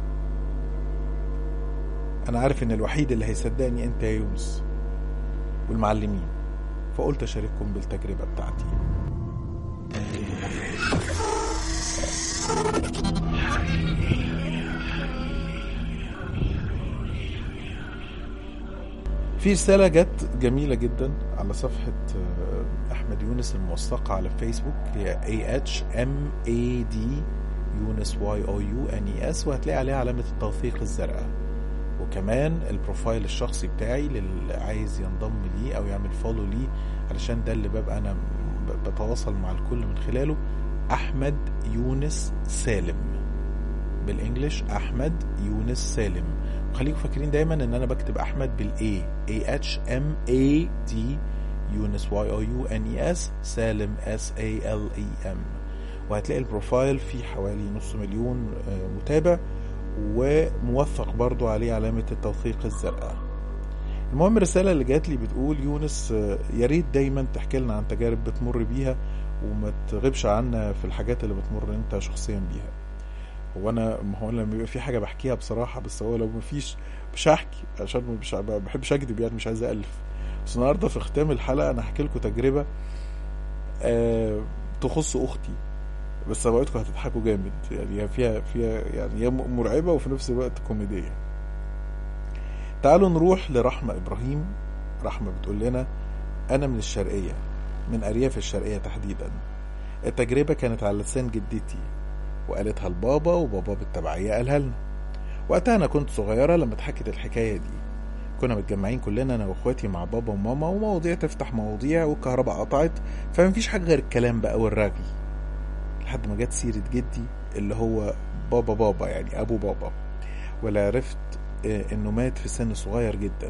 أنا عارف إن الوحيد اللي هيصدقني أنت يا يونس والمعلمين فقلت أشارككم بالتجربة بتاعتي في رسالة جت جميلة جدا على صفحة آه، أحمد يونس الموثقة على فيسبوك هي A H M A D يونس Y O U N E S وهتلاقي عليها علامة التوثيق الزرقاء وكمان البروفايل الشخصي بتاعي للي عايز ينضم ليه أو يعمل فولو ليه علشان ده اللي ببقى أنا ب- بتواصل مع الكل من خلاله أحمد يونس سالم بالانجلش احمد يونس سالم وخليكم فاكرين دايما ان انا بكتب احمد بالاي اي اتش ام اي دي يونس واي او يو ان اي اس سالم اس اي ال اي ام وهتلاقي البروفايل فيه حوالي نص مليون آه، متابع وموثق برضو عليه علامة التوثيق الزرقاء المهم الرسالة اللي جات لي بتقول يونس آه، يا ريت دايما تحكي لنا عن تجارب بتمر بيها وما تغيبش عنا في الحاجات اللي بتمر انت شخصيا بيها هو انا ما هو أنا لما بيبقى في حاجه بحكيها بصراحه بس هو لو ما فيش مش هحكي عشان مش ما بحبش اكذب يعني مش عايز الف بس النهارده في ختام الحلقه انا هحكي لكم تجربه آه تخص اختي بس اوعدكم هتضحكوا جامد يعني هي فيها فيها يعني هي مرعبه وفي نفس الوقت كوميديه تعالوا نروح لرحمه ابراهيم رحمه بتقول لنا انا من الشرقيه من ارياف الشرقيه تحديدا التجربه كانت على لسان جدتي وقالتها لبابا وبابا بالتبعية قالها لنا وقتها أنا كنت صغيرة لما اتحكت الحكاية دي كنا متجمعين كلنا أنا وإخواتي مع بابا وماما ومواضيع تفتح مواضيع والكهرباء قطعت فمفيش حاجة غير الكلام بقى والرغي لحد ما جت سيرة جدي اللي هو بابا بابا يعني أبو بابا ولا عرفت آه، إنه مات في سن صغير جدا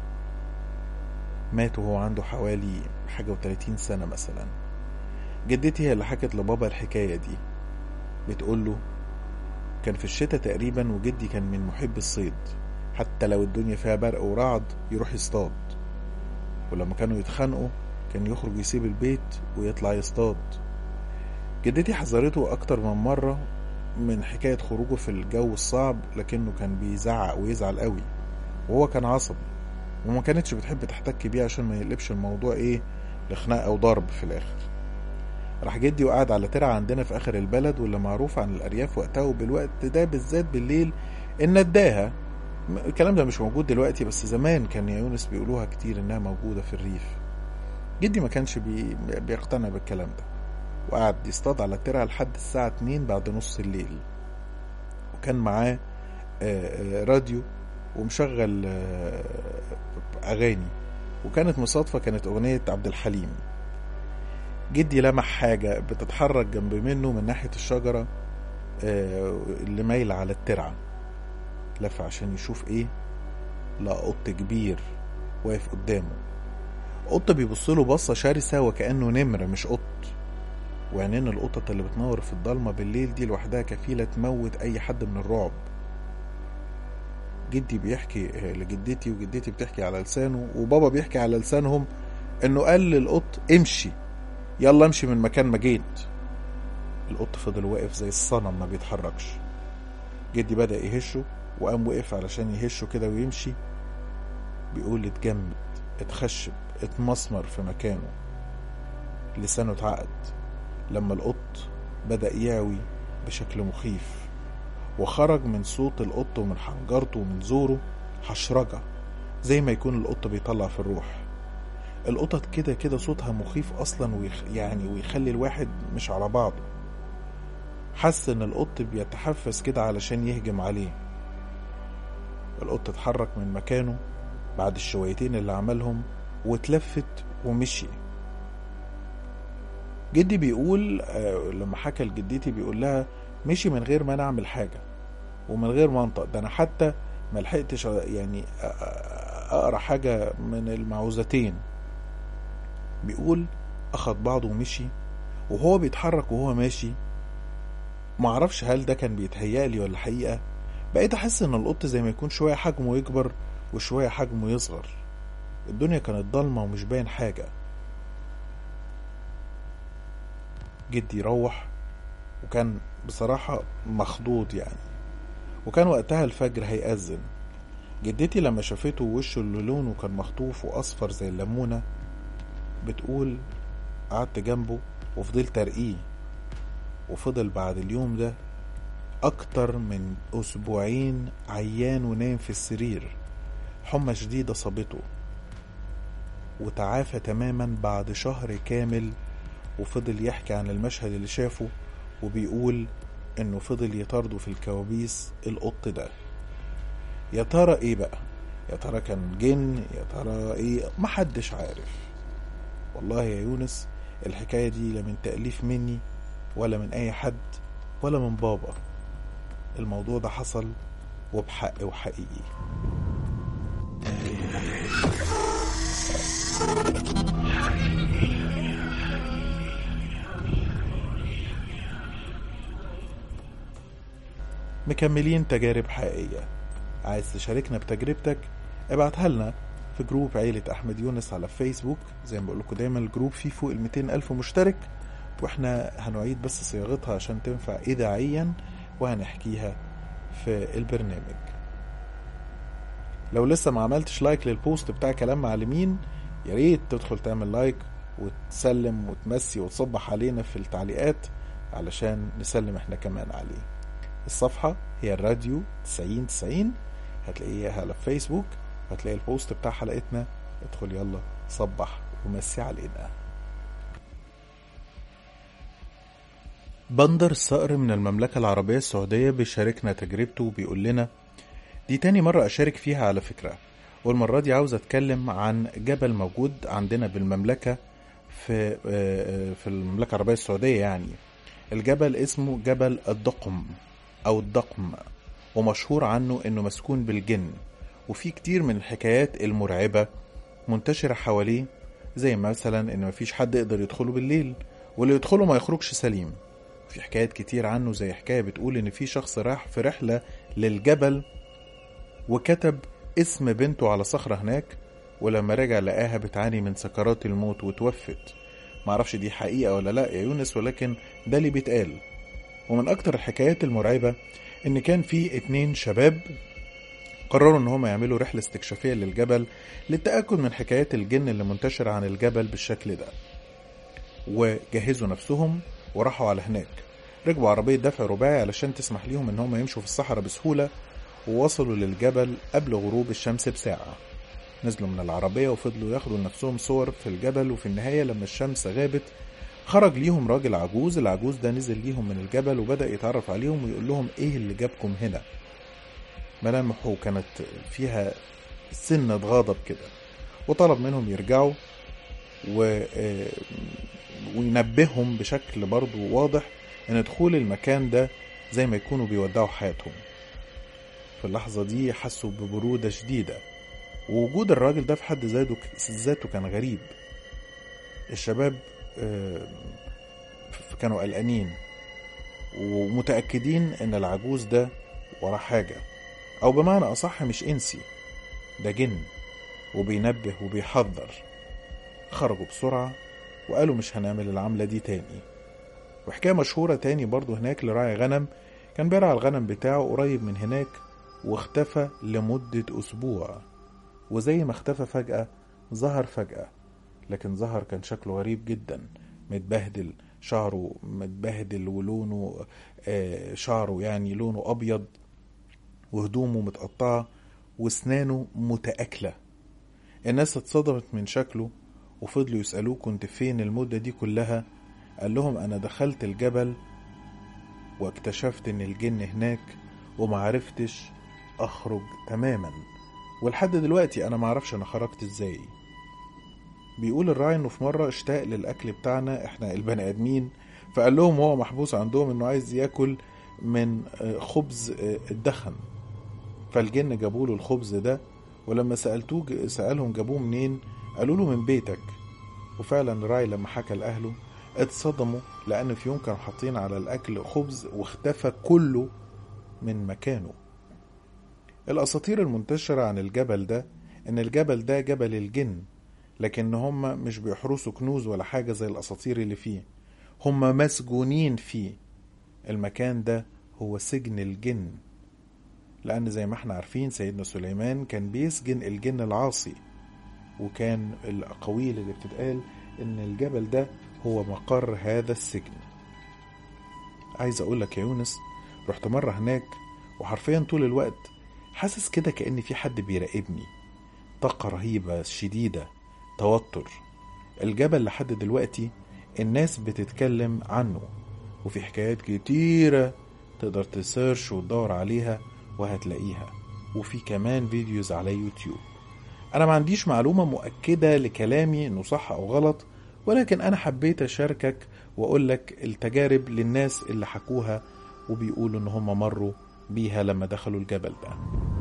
مات وهو عنده حوالي حاجة وتلاتين سنة مثلا جدتي هي اللي حكت لبابا الحكاية دي بتقول له كان في الشتاء تقريبا وجدي كان من محب الصيد حتى لو الدنيا فيها برق ورعد يروح يصطاد ولما كانوا يتخانقوا كان يخرج يسيب البيت ويطلع يصطاد جدتي حذرته أكتر من مرة من حكاية خروجه في الجو الصعب لكنه كان بيزعق ويزعل قوي وهو كان عصبي وما كانتش بتحب تحتك بيه عشان ما يقلبش الموضوع ايه لخناق او ضرب في الاخر راح جدي وقعد على ترعة عندنا في آخر البلد واللي معروف عن الأرياف وقتها وبالوقت ده بالذات بالليل النداهة م- الكلام ده مش موجود دلوقتي بس زمان كان يا يونس بيقولوها كتير إنها موجودة في الريف جدي ما كانش بي بيقتنع بالكلام ده وقعد يصطاد على الترعة لحد الساعة 2 بعد نص الليل وكان معاه آه، آه، راديو ومشغل آه، أغاني وكانت مصادفة كانت أغنية عبد الحليم جدي لمح حاجة بتتحرك جنب منه من ناحية الشجرة آه، اللي مايلة على الترعة لف عشان يشوف ايه لقى قط كبير واقف قدامه قط بيبص له بصة شرسة وكأنه نمر مش قط وعينين القطط اللي بتنور في الضلمة بالليل دي لوحدها كفيلة تموت أي حد من الرعب جدي بيحكي لجدتي وجدتي بتحكي على لسانه وبابا بيحكي على لسانهم انه قال للقط امشي يلا امشي من مكان ما جيت القط فضل واقف زي الصنم ما بيتحركش جدي بدأ يهشه وقام وقف علشان يهشه كده ويمشي بيقول اتجمد اتخشب اتمسمر في مكانه لسانه اتعقد لما القط بدأ يعوي بشكل مخيف وخرج من صوت القط ومن حنجرته ومن زوره حشرجة زي ما يكون القط بيطلع في الروح القطط كده كده صوتها مخيف أصلا ويخ يعني ويخلي الواحد مش على بعضه حس إن القط بيتحفز كده علشان يهجم عليه القط اتحرك من مكانه بعد الشويتين اللي عملهم واتلفت ومشي جدي بيقول آه لما حكى لجدتي بيقول لها مشي من غير ما انا اعمل حاجه ومن غير ما انطق ده انا حتى ما لحقتش يعني اقرا حاجه من المعوذتين بيقول اخد بعضه ومشي وهو بيتحرك وهو ماشي معرفش هل ده كان بيتهيألي ولا حقيقه بقيت احس ان القط زي ما يكون شويه حجمه يكبر وشويه حجمه يصغر الدنيا كانت ضلمه ومش باين حاجه جدي روح وكان بصراحة مخضوض يعني وكان وقتها الفجر هيأذن جدتي لما شافته وشه اللي لونه كان مخطوف وأصفر زي الليمونة بتقول قعدت جنبه وفضلت أرقيه وفضل بعد اليوم ده أكتر من أسبوعين عيان ونايم في السرير حمى شديدة صابته وتعافى تماما بعد شهر كامل وفضل يحكي عن المشهد اللي شافه وبيقول انه فضل يطارده في الكوابيس القط ده يا ترى ايه بقى يا ترى كان جن يا ترى ايه محدش عارف والله يا يونس الحكاية دي لا من تأليف مني ولا من اي حد ولا من بابا الموضوع ده حصل وبحق وحقيقي مكملين تجارب حقيقية عايز تشاركنا بتجربتك ابعتها لنا في جروب عيلة أحمد يونس على فيسبوك زي ما بقول لكم دايما الجروب فيه فوق ال 200 ألف مشترك واحنا هنعيد بس صياغتها عشان تنفع إذاعيا وهنحكيها في البرنامج لو لسه ما عملتش لايك للبوست بتاع كلام معلمين يا ريت تدخل تعمل لايك وتسلم وتمسي وتصبح علينا في التعليقات علشان نسلم احنا كمان عليه الصفحة هي الراديو 90 90 هتلاقيها على فيسبوك هتلاقي البوست بتاع حلقتنا ادخل يلا صبح ومسي علينا بندر الصقر من المملكة العربية السعودية بيشاركنا تجربته وبيقول لنا دي تاني مرة أشارك فيها على فكرة والمرة دي عاوز أتكلم عن جبل موجود عندنا بالمملكة في في المملكة العربية السعودية يعني الجبل اسمه جبل الدقم أو الدقم ومشهور عنه إنه مسكون بالجن وفي كتير من الحكايات المرعبة منتشرة حواليه زي مثلا إن مفيش حد يقدر يدخله بالليل واللي يدخله ما يخرجش سليم في حكايات كتير عنه زي حكاية بتقول إن في شخص راح في رحلة للجبل وكتب اسم بنته على صخرة هناك ولما رجع لقاها بتعاني من سكرات الموت وتوفت معرفش دي حقيقة ولا لا يا يونس ولكن ده اللي بيتقال ومن أكتر الحكايات المرعبة إن كان في اتنين شباب قرروا إن هما يعملوا رحلة استكشافية للجبل للتأكد من حكايات الجن اللي منتشرة عن الجبل بالشكل ده وجهزوا نفسهم وراحوا على هناك ركبوا عربية دفع رباعي علشان تسمح ليهم إن هما يمشوا في الصحراء بسهولة ووصلوا للجبل قبل غروب الشمس بساعة نزلوا من العربية وفضلوا ياخدوا لنفسهم صور في الجبل وفي النهاية لما الشمس غابت خرج ليهم راجل عجوز العجوز ده نزل ليهم من الجبل وبدأ يتعرف عليهم ويقول لهم ايه اللي جابكم هنا ملامحه كانت فيها سنة غضب كده وطلب منهم يرجعوا و... وينبههم بشكل برضو واضح ان دخول المكان ده زي ما يكونوا بيودعوا حياتهم في اللحظة دي حسوا ببرودة شديدة ووجود الراجل ده في حد ذاته ذاته كان غريب الشباب آه، كانوا قلقانين ومتأكدين إن العجوز ده وراه حاجة أو بمعنى أصح مش إنسي ده جن وبينبه وبيحذر خرجوا بسرعة وقالوا مش هنعمل العملة دي تاني وحكاية مشهورة تاني برضو هناك لراعي غنم كان بيرعى الغنم بتاعه قريب من هناك واختفى لمدة أسبوع وزي ما اختفى فجأة ظهر فجأة لكن ظهر كان شكله غريب جدا متبهدل شعره متبهدل ولونه آه شعره يعني لونه أبيض وهدومه متقطعة واسنانه متآكلة الناس اتصدمت من شكله وفضلوا يسألوه كنت فين المدة دي كلها قال لهم أنا دخلت الجبل واكتشفت إن الجن هناك ومعرفتش أخرج تماما ولحد دلوقتي أنا معرفش أنا خرجت إزاي بيقول الراعي إنه في مرة اشتاق للأكل بتاعنا إحنا البني آدمين فقال لهم هو محبوس عندهم إنه عايز ياكل من خبز الدخن فالجن جابوا له الخبز ده ولما سألتوه سألهم جابوه منين قالوا له من بيتك وفعلا الراعي لما حكى لأهله اتصدموا لأن في يوم كانوا حاطين على الأكل خبز واختفى كله من مكانه الأساطير المنتشرة عن الجبل ده إن الجبل ده جبل الجن لكن هم مش بيحرسوا كنوز ولا حاجة زي الأساطير اللي فيه هم مسجونين فيه المكان ده هو سجن الجن لأن زي ما احنا عارفين سيدنا سليمان كان بيسجن الجن العاصي وكان الأقاويل اللي بتتقال إن الجبل ده هو مقر هذا السجن عايز أقول لك يا يونس رحت مرة هناك وحرفيا طول الوقت حاسس كده كأن في حد بيراقبني طاقة رهيبة شديدة توتر الجبل لحد دلوقتي الناس بتتكلم عنه وفي حكايات كتيرة تقدر تسيرش وتدور عليها وهتلاقيها وفي كمان فيديوز على يوتيوب أنا ما عنديش معلومة مؤكدة لكلامي إنه صح أو غلط ولكن أنا حبيت أشاركك وأقول لك التجارب للناس اللي حكوها وبيقولوا إن هم مروا بيها لما دخلوا الجبل ده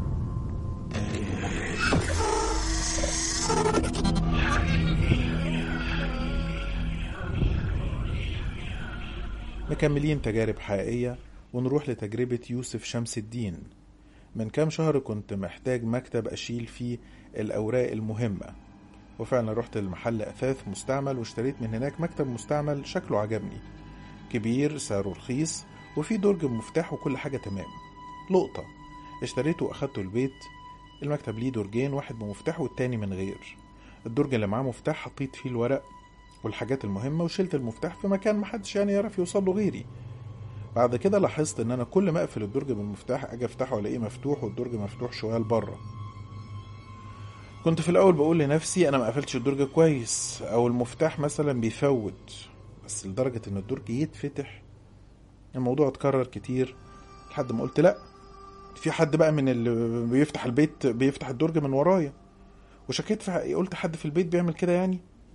مكملين تجارب حقيقية ونروح لتجربة يوسف شمس الدين من كام شهر كنت محتاج مكتب أشيل فيه الأوراق المهمة وفعلا رحت المحل أثاث مستعمل واشتريت من هناك مكتب مستعمل شكله عجبني كبير سعره رخيص وفيه درج مفتاح وكل حاجة تمام لقطة اشتريته وأخدته البيت المكتب ليه درجين واحد بمفتاح والتاني من غير الدرج اللي معاه مفتاح حطيت فيه الورق والحاجات المهمة وشلت المفتاح في مكان محدش يعني يعرف يوصل له غيري بعد كده لاحظت ان انا كل ما اقفل الدرج بالمفتاح اجي افتحه الاقيه مفتوح والدرج مفتوح شويه لبره كنت في الاول بقول لنفسي انا ما قفلتش الدرج كويس او المفتاح مثلا بيفوت بس لدرجه ان الدرج يتفتح الموضوع اتكرر كتير لحد ما قلت لا في حد بقى من اللي بيفتح البيت بيفتح الدرج من ورايا وشكيت في قلت حد في البيت بيعمل كده يعني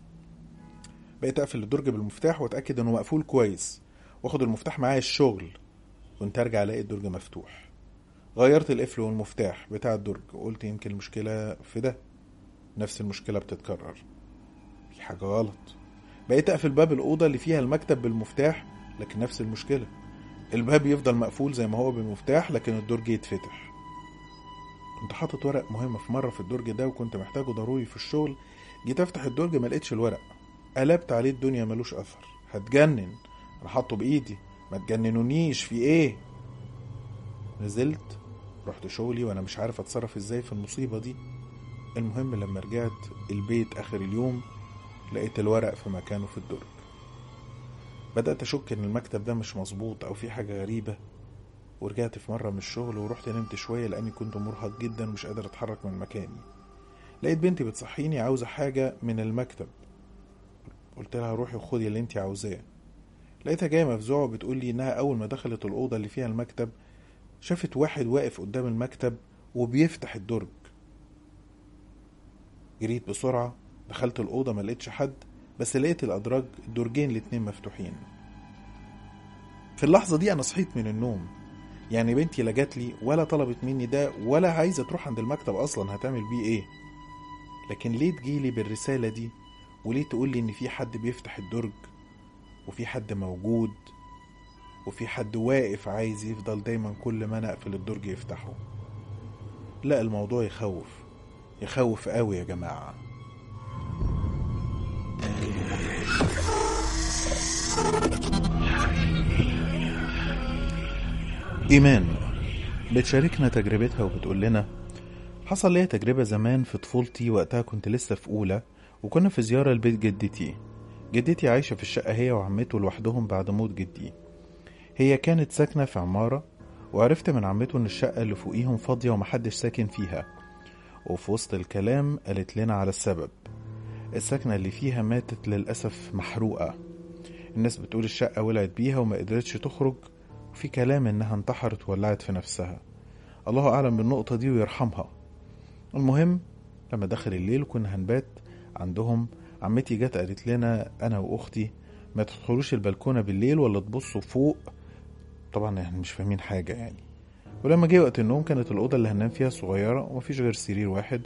بقيت اقفل الدرج بالمفتاح واتاكد انه مقفول كويس واخد المفتاح معايا الشغل كنت ارجع الاقي الدرج مفتوح غيرت القفل والمفتاح بتاع الدرج وقلت يمكن المشكله في ده نفس المشكله بتتكرر في حاجه غلط بقيت اقفل باب الاوضه اللي فيها المكتب بالمفتاح لكن نفس المشكله الباب يفضل مقفول زي ما هو بالمفتاح لكن الدرج يتفتح كنت حاطط ورق مهم في مره في الدرج ده وكنت محتاجه ضروري في الشغل جيت افتح الدرج ما لقيتش الورق قلبت عليه الدنيا ملوش اثر هتجنن انا حاطه بايدي ما تجننونيش في ايه نزلت رحت شغلي وانا مش عارف اتصرف ازاي في المصيبة دي المهم لما رجعت البيت اخر اليوم لقيت الورق في مكانه في الدرج بدأت أشك إن المكتب ده مش مظبوط أو في حاجة غريبة ورجعت في مرة من الشغل ورحت نمت شوية لأني كنت مرهق جدا ومش قادر أتحرك من مكاني لقيت بنتي بتصحيني عاوزة حاجة من المكتب قلت لها روحي وخدي اللي انت عاوزاه لقيتها جايه مفزوعه بتقول لي انها اول ما دخلت الاوضه اللي فيها المكتب شافت واحد واقف قدام المكتب وبيفتح الدرج جريت بسرعه دخلت الاوضه ما لقيتش حد بس لقيت الادراج الدرجين الاتنين مفتوحين في اللحظه دي انا صحيت من النوم يعني بنتي لا جات لي ولا طلبت مني ده ولا عايزه تروح عند المكتب اصلا هتعمل بيه ايه لكن ليه تجيلي بالرسالة دي وليه تقولي إن في حد بيفتح الدرج وفي حد موجود وفي حد واقف عايز يفضل دايما كل ما أنا أقفل الدرج يفتحه لا الموضوع يخوف يخوف قوي يا جماعة إيمان بتشاركنا تجربتها وبتقول لنا حصل لي تجربة زمان في طفولتي وقتها كنت لسه في أولى وكنا في زيارة لبيت جدتي جدتي عايشة في الشقة هي وعمته لوحدهم بعد موت جدي هي كانت ساكنة في عمارة وعرفت من عمته إن الشقة اللي فوقيهم فاضية ومحدش ساكن فيها وفي وسط الكلام قالت لنا على السبب السكنة اللي فيها ماتت للأسف محروقة الناس بتقول الشقة ولعت بيها وما قدرتش تخرج وفي كلام إنها انتحرت وولعت في نفسها الله أعلم بالنقطة دي ويرحمها المهم لما دخل الليل كنا هنبات عندهم عمتي جت قالت لنا أنا وأختي ما تدخلوش البلكونة بالليل ولا تبصوا فوق طبعا احنا مش فاهمين حاجة يعني ولما جه وقت النوم كانت الأوضة اللي هننام فيها صغيرة ومفيش غير سرير واحد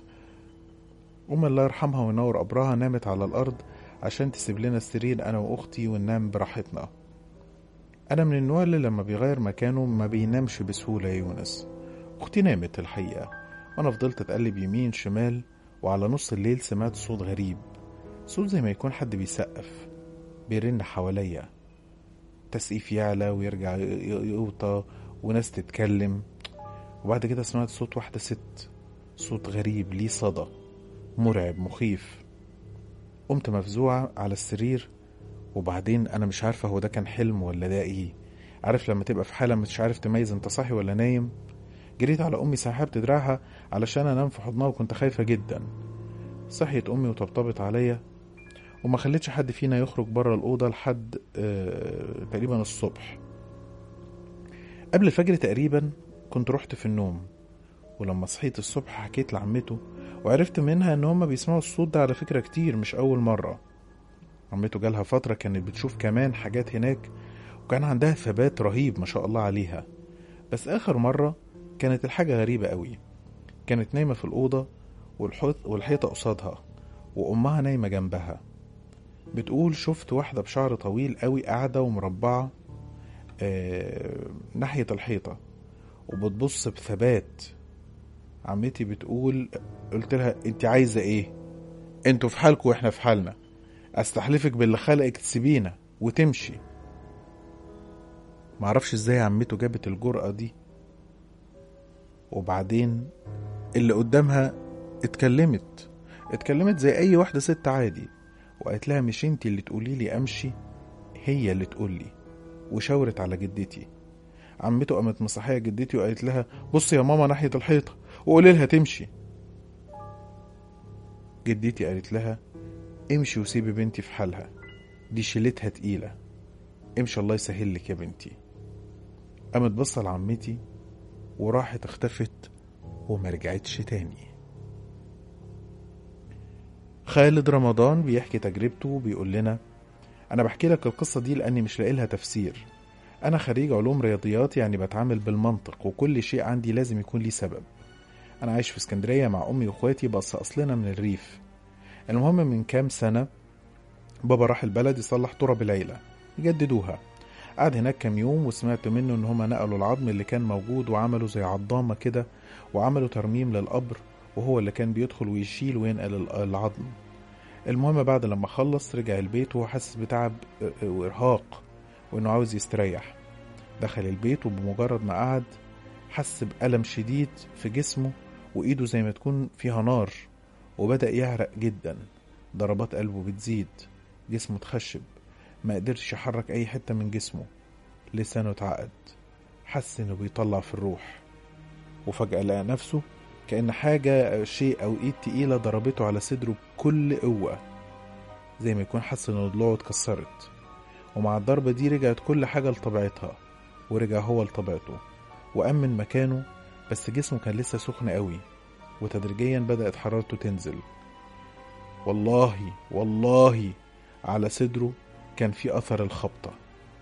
أم الله يرحمها وينور قبرها نامت على الأرض عشان تسيب لنا السرير أنا وأختي وننام براحتنا أنا من النوع اللي لما بيغير مكانه ما بينامش بسهولة يا يونس أختي نامت الحقيقة وأنا فضلت أتقلب يمين شمال وعلى نص الليل سمعت صوت غريب صوت زي ما يكون حد بيسقف بيرن حواليا تسقيف يعلى ويرجع يوطى وناس تتكلم وبعد كده سمعت صوت واحدة ست صوت غريب ليه صدى مرعب مخيف قمت مفزوعة على السرير وبعدين أنا مش عارفة هو ده كان حلم ولا ده إيه عارف لما تبقى في حالة مش عارف تميز أنت صاحي ولا نايم جريت على أمي سحبت دراعها علشان أنام في حضنها وكنت خايفة جدا صحيت أمي وطبطبت عليا وما خلتش حد فينا يخرج بره الأوضة لحد آه تقريبا الصبح قبل الفجر تقريبا كنت رحت في النوم ولما صحيت الصبح حكيت لعمته وعرفت منها ان هما بيسمعوا الصوت ده على فكرة كتير مش اول مرة عمته جالها فترة كانت بتشوف كمان حاجات هناك وكان عندها ثبات رهيب ما شاء الله عليها بس اخر مرة كانت الحاجة غريبة قوي كانت نايمة في الأوضة والحيط والحيطة قصادها وأمها نايمة جنبها بتقول شفت واحدة بشعر طويل قوي قاعدة ومربعة آه ناحية الحيطة وبتبص بثبات عمتي بتقول قلت لها انت عايزة ايه انتوا في حالكم واحنا في حالنا استحلفك باللي خلقك تسيبينا وتمشي معرفش ازاي عمته جابت الجرأة دي وبعدين اللي قدامها اتكلمت اتكلمت زي اي واحدة ست عادي وقالت لها مش انت اللي تقولي لي امشي هي اللي تقول لي وشاورت على جدتي عمته قامت مصحيه جدتي وقالت لها بصي يا ماما ناحيه الحيطه وقولي لها تمشي جدتي قالت لها امشي وسيبي بنتي في حالها دي شيلتها تقيله امشي الله يسهل لك يا بنتي قامت بصة لعمتي وراحت اختفت وما رجعتش تاني خالد رمضان بيحكي تجربته وبيقول لنا أنا بحكي لك القصة دي لأني مش لاقي لها تفسير أنا خريج علوم رياضيات يعني بتعامل بالمنطق وكل شيء عندي لازم يكون ليه سبب أنا عايش في اسكندرية مع أمي وإخواتي بس أصلنا من الريف المهم من كام سنة بابا راح البلد يصلح تراب العيلة يجددوها قعد هناك كام يوم وسمعت منه إن هما نقلوا العظم اللي كان موجود وعملوا زي عضامة كده وعملوا ترميم للقبر وهو اللي كان بيدخل ويشيل وينقل العظم المهم بعد لما خلص رجع البيت وهو حاسس بتعب وإرهاق وإنه عاوز يستريح دخل البيت وبمجرد ما قعد حس بألم شديد في جسمه وإيده زي ما تكون فيها نار وبدأ يعرق جدا ضربات قلبه بتزيد جسمه اتخشب ما قدرش يحرك أي حتة من جسمه لسانه اتعقد حس إنه بيطلع في الروح وفجأة لقى نفسه كأن حاجة شيء أو إيد تقيلة ضربته على صدره بكل قوة زي ما يكون حس إن ضلوعه اتكسرت ومع الضربة دي رجعت كل حاجة لطبيعتها ورجع هو لطبيعته وقام من مكانه بس جسمه كان لسه سخن قوي وتدريجيا بدأت حرارته تنزل والله والله على صدره كان في أثر الخبطة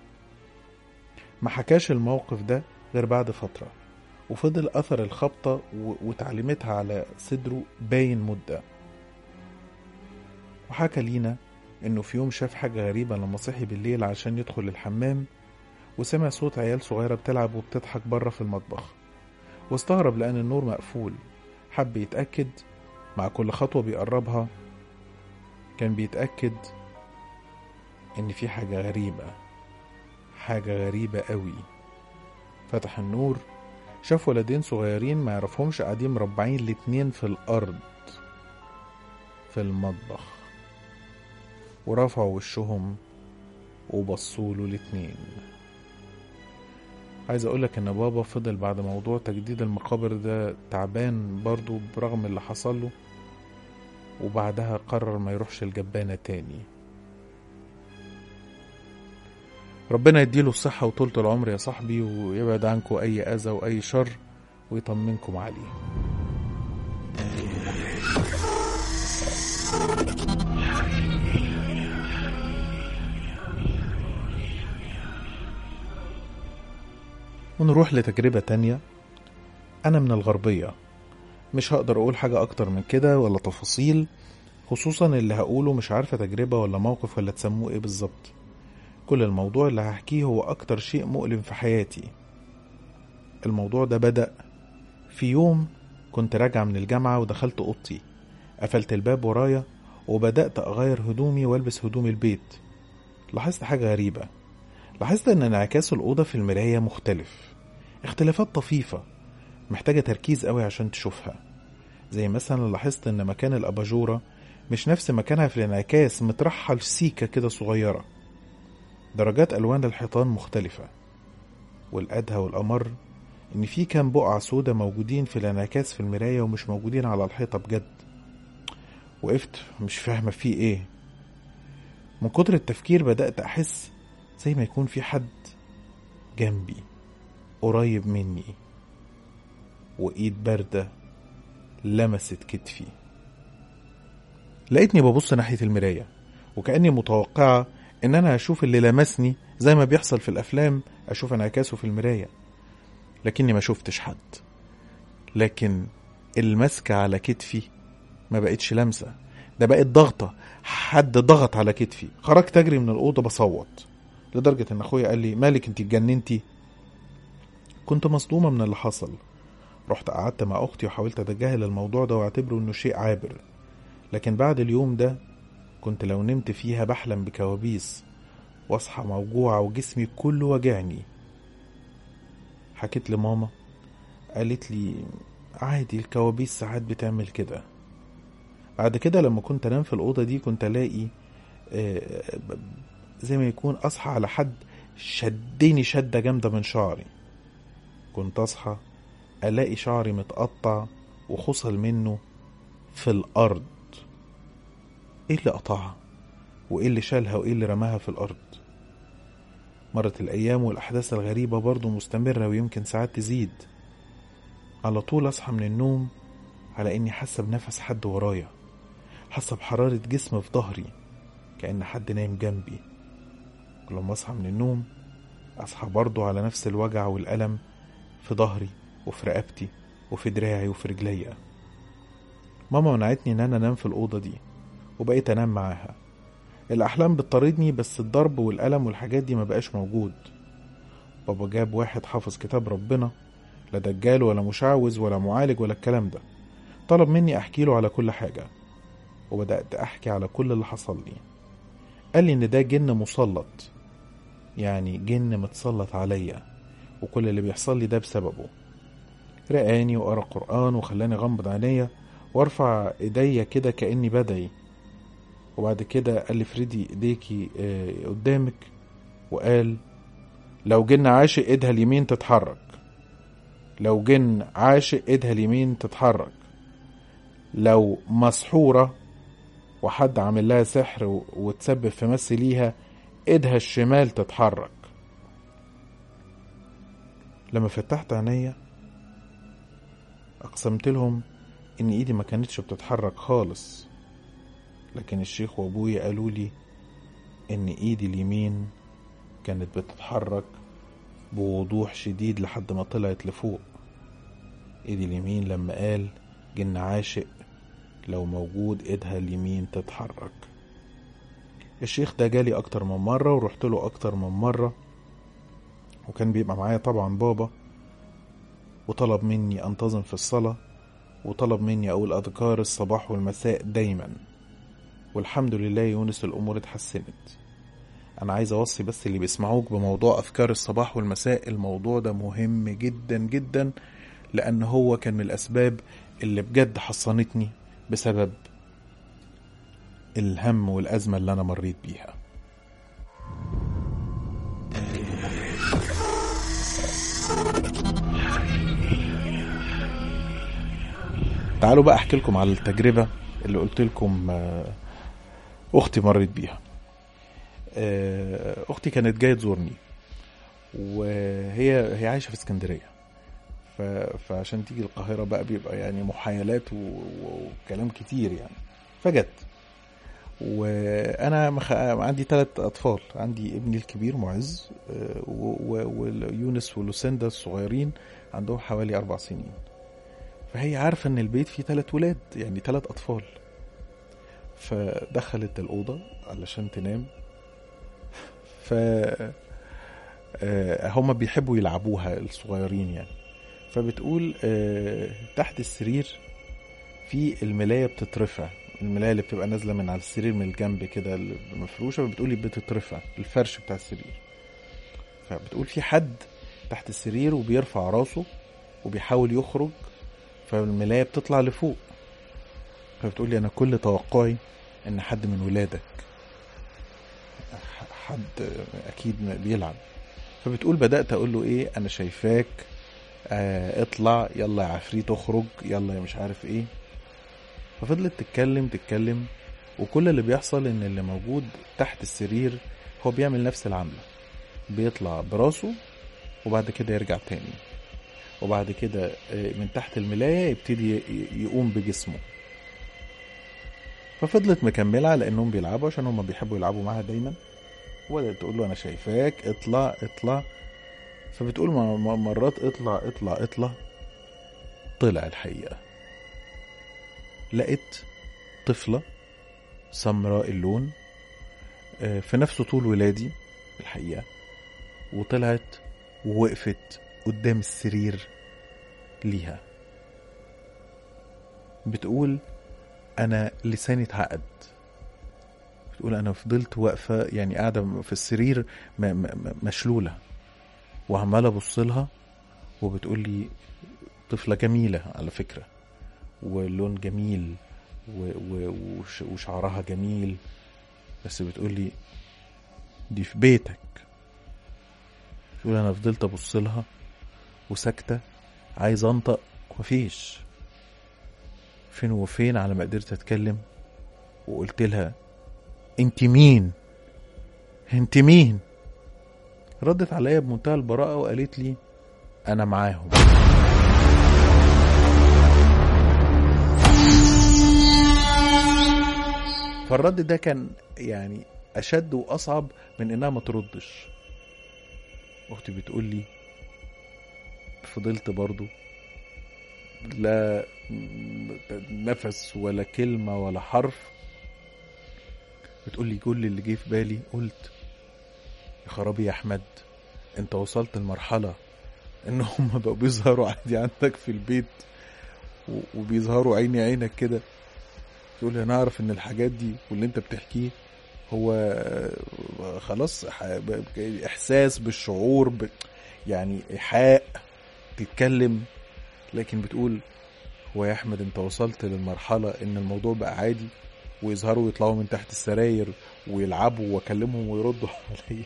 ما حكاش الموقف ده غير بعد فترة وفضل أثر الخبطة وتعليمتها على صدره باين مدة وحكى لينا إنه في يوم شاف حاجة غريبة لما صحي بالليل عشان يدخل الحمام وسمع صوت عيال صغيرة بتلعب وبتضحك بره في المطبخ واستغرب لأن النور مقفول حب يتأكد مع كل خطوة بيقربها كان بيتأكد إن في حاجة غريبة حاجة غريبة قوي فتح النور شاف ولدين صغيرين ما يعرفهمش قاعدين مربعين الاتنين في الأرض في المطبخ ورفعوا وشهم وبصوله الاتنين عايز اقولك ان بابا فضل بعد موضوع تجديد المقابر ده تعبان برضو برغم اللي حصل له وبعدها قرر ما يروحش الجبانة تاني ربنا يديله الصحة وطولة العمر يا صاحبي ويبعد عنكم أي أذى وأي شر ويطمنكم عليه ونروح لتجربة تانية أنا من الغربية مش هقدر أقول حاجة أكتر من كده ولا تفاصيل خصوصا اللي هقوله مش عارفة تجربة ولا موقف ولا تسموه إيه بالظبط كل الموضوع اللي هحكيه هو أكتر شيء مؤلم في حياتي الموضوع ده بدأ في يوم كنت راجع من الجامعة ودخلت أوضتي قفلت الباب ورايا وبدأت أغير هدومي وألبس هدوم البيت لاحظت حاجة غريبة لاحظت ان انعكاس الأوضة في المراية مختلف اختلافات طفيفة محتاجة تركيز قوي عشان تشوفها زي مثلا لاحظت ان مكان الأباجورة مش نفس مكانها في الانعكاس مترحل سيكة كده صغيرة درجات ألوان الحيطان مختلفة والأدهى والأمر إن في كام بقعة سودة موجودين في الانعكاس في المراية ومش موجودين على الحيطة بجد وقفت مش فاهمة في إيه من كتر التفكير بدأت أحس زي ما يكون في حد جنبي قريب مني وإيد باردة لمست كتفي لقيتني ببص ناحية المراية وكأني متوقعة إن أنا هشوف اللي لمسني زي ما بيحصل في الأفلام أشوف انعكاسه في المراية لكني ما شفتش حد لكن المسكة على كتفي ما بقتش لمسة ده بقت ضغطة حد ضغط على كتفي خرجت أجري من الأوضة بصوت لدرجة إن أخويا قال لي مالك أنت اتجننتي كنت مصدومة من اللي حصل رحت قعدت مع أختي وحاولت أتجاهل الموضوع ده وأعتبره إنه شيء عابر لكن بعد اليوم ده كنت لو نمت فيها بحلم بكوابيس واصحى موجوعة وجسمي كله وجعني حكيت لماما قالت لي عادي الكوابيس ساعات بتعمل كده بعد كده لما كنت انام في الأوضة دي كنت ألاقي آه، زي ما يكون أصحى على حد شدني شدة جامدة من شعري كنت أصحى ألاقي شعري متقطع وخصل منه في الأرض إيه اللي قطعها وإيه اللي شالها وإيه اللي رماها في الأرض مرت الأيام والأحداث الغريبة برضو مستمرة ويمكن ساعات تزيد على طول أصحى من النوم على إني حاسة بنفس حد ورايا حاسة بحرارة جسم في ظهري كأن حد نايم جنبي ولما أصحى من النوم أصحى برضو على نفس الوجع والألم في ظهري وفي رقبتي وفي دراعي وفي رجليا ماما منعتني إن أنا أنام في الأوضة دي وبقيت أنام معاها الأحلام بتطاردني بس الضرب والألم والحاجات دي مبقاش موجود بابا جاب واحد حافظ كتاب ربنا لا دجال ولا مشعوذ ولا معالج ولا الكلام ده طلب مني أحكي له على كل حاجة وبدأت أحكي على كل اللي حصل لي قال لي إن ده جن مسلط يعني جن متسلط عليا وكل اللي بيحصل لي ده بسببه رقاني وقرا قرآن وخلاني أغمض عينيا وارفع ايديا كده كأني بدعي وبعد كده قال لي فريدي ايديكي آه، قدامك وقال لو جن عاشق ايدها اليمين تتحرك لو جن عاشق ايدها اليمين تتحرك لو مسحورة وحد عامل لها سحر و- وتسبب في مس ليها ايدها الشمال تتحرك لما فتحت عينيا اقسمت لهم ان ايدي ما كانتش بتتحرك خالص لكن الشيخ وابويا قالوا لي ان ايدي اليمين كانت بتتحرك بوضوح شديد لحد ما طلعت لفوق ايدي اليمين لما قال جن عاشق لو موجود ايدها اليمين تتحرك الشيخ ده جالي اكتر من مرة ورحت له اكتر من مرة وكان بيبقى معايا طبعا بابا وطلب مني انتظم في الصلاة وطلب مني اقول اذكار الصباح والمساء دايما والحمد لله يونس الامور اتحسنت انا عايز اوصي بس اللي بيسمعوك بموضوع اذكار الصباح والمساء الموضوع ده مهم جدا جدا لان هو كان من الاسباب اللي بجد حصنتني بسبب الهم والازمه اللي انا مريت بيها تعالوا بقى احكي لكم على التجربه اللي قلت لكم آه، اختي مرت بيها آه، اختي كانت جايه تزورني وهي هي عايشه في اسكندريه ف... فعشان تيجي القاهره بقى بيبقى يعني محايلات و... و- وكلام كتير يعني فجت وانا مخ... عندي ثلاث اطفال عندي ابني الكبير معز آه، و... و... ويونس ولوسيندا الصغيرين عندهم حوالي اربع سنين فهي عارفه ان البيت فيه ثلاث ولاد يعني ثلاث اطفال فدخلت الاوضه علشان تنام ف آه، هما بيحبوا يلعبوها الصغيرين يعني فبتقول آه، تحت السرير في الملاية بتترفع الملاية اللي بتبقى نازلة من على السرير من الجنب كده اللي مفروشة بتقولي بتترفع الفرش بتاع السرير فبتقول في حد تحت السرير وبيرفع راسه وبيحاول يخرج فالملاية بتطلع لفوق فبتقولي أنا كل توقعي إن حد من ولادك ح- حد أكيد بيلعب فبتقول بدأت أقول له إيه أنا شايفاك آه اطلع يلا يا عفريت اخرج يلا يا مش عارف ايه ففضلت تتكلم تتكلم وكل اللي بيحصل ان اللي موجود تحت السرير هو بيعمل نفس العملة بيطلع براسه وبعد كده يرجع تاني وبعد كده آه، من تحت الملاية يبتدي ي- يقوم بجسمه ففضلت مكملة لأنهم بيلعبوا عشان هم بيحبوا يلعبوا معاها دايما وبدأت تقول له أنا شايفاك اطلع اطلع فبتقول م- م- مرات اطلع اطلع اطلع طلع الحقيقة لقيت طفلة سمراء اللون آه، في نفس طول ولادي الحقيقة وطلعت ووقفت قدام السرير ليها بتقول انا لساني اتعقد بتقول انا فضلت واقفه يعني قاعده في السرير م- م- م- مشلوله وعماله ابص لها وبتقول لي طفله جميله على فكره ولون جميل و و وش وشعرها جميل بس بتقول لي دي في بيتك بتقول انا فضلت ابص لها وساكته عايز انطق مفيش فين وفين على ما قدرت اتكلم وقلت لها انت مين انت مين ردت عليا بمنتهى البراءة وقالت لي انا معاهم فالرد ده كان يعني اشد واصعب من انها ما تردش اختي بتقول لي فضلت برضو لا نفس ولا كلمة ولا حرف بتقول لي كل اللي جه في بالي قلت يا خرابي يا احمد انت وصلت لمرحلة ان هم بقوا بيظهروا عادي عندك في البيت و- وبيظهروا عيني عينك كده تقول لي انا اعرف ان الحاجات دي واللي انت بتحكيه هو آه، خلاص ح- ب- احساس بالشعور ب... يعني ايحاء تتكلم لكن بتقول هو يا احمد انت وصلت للمرحله ان الموضوع بقى عادي ويظهروا ويطلعوا من تحت السراير ويلعبوا واكلمهم ويردوا عليا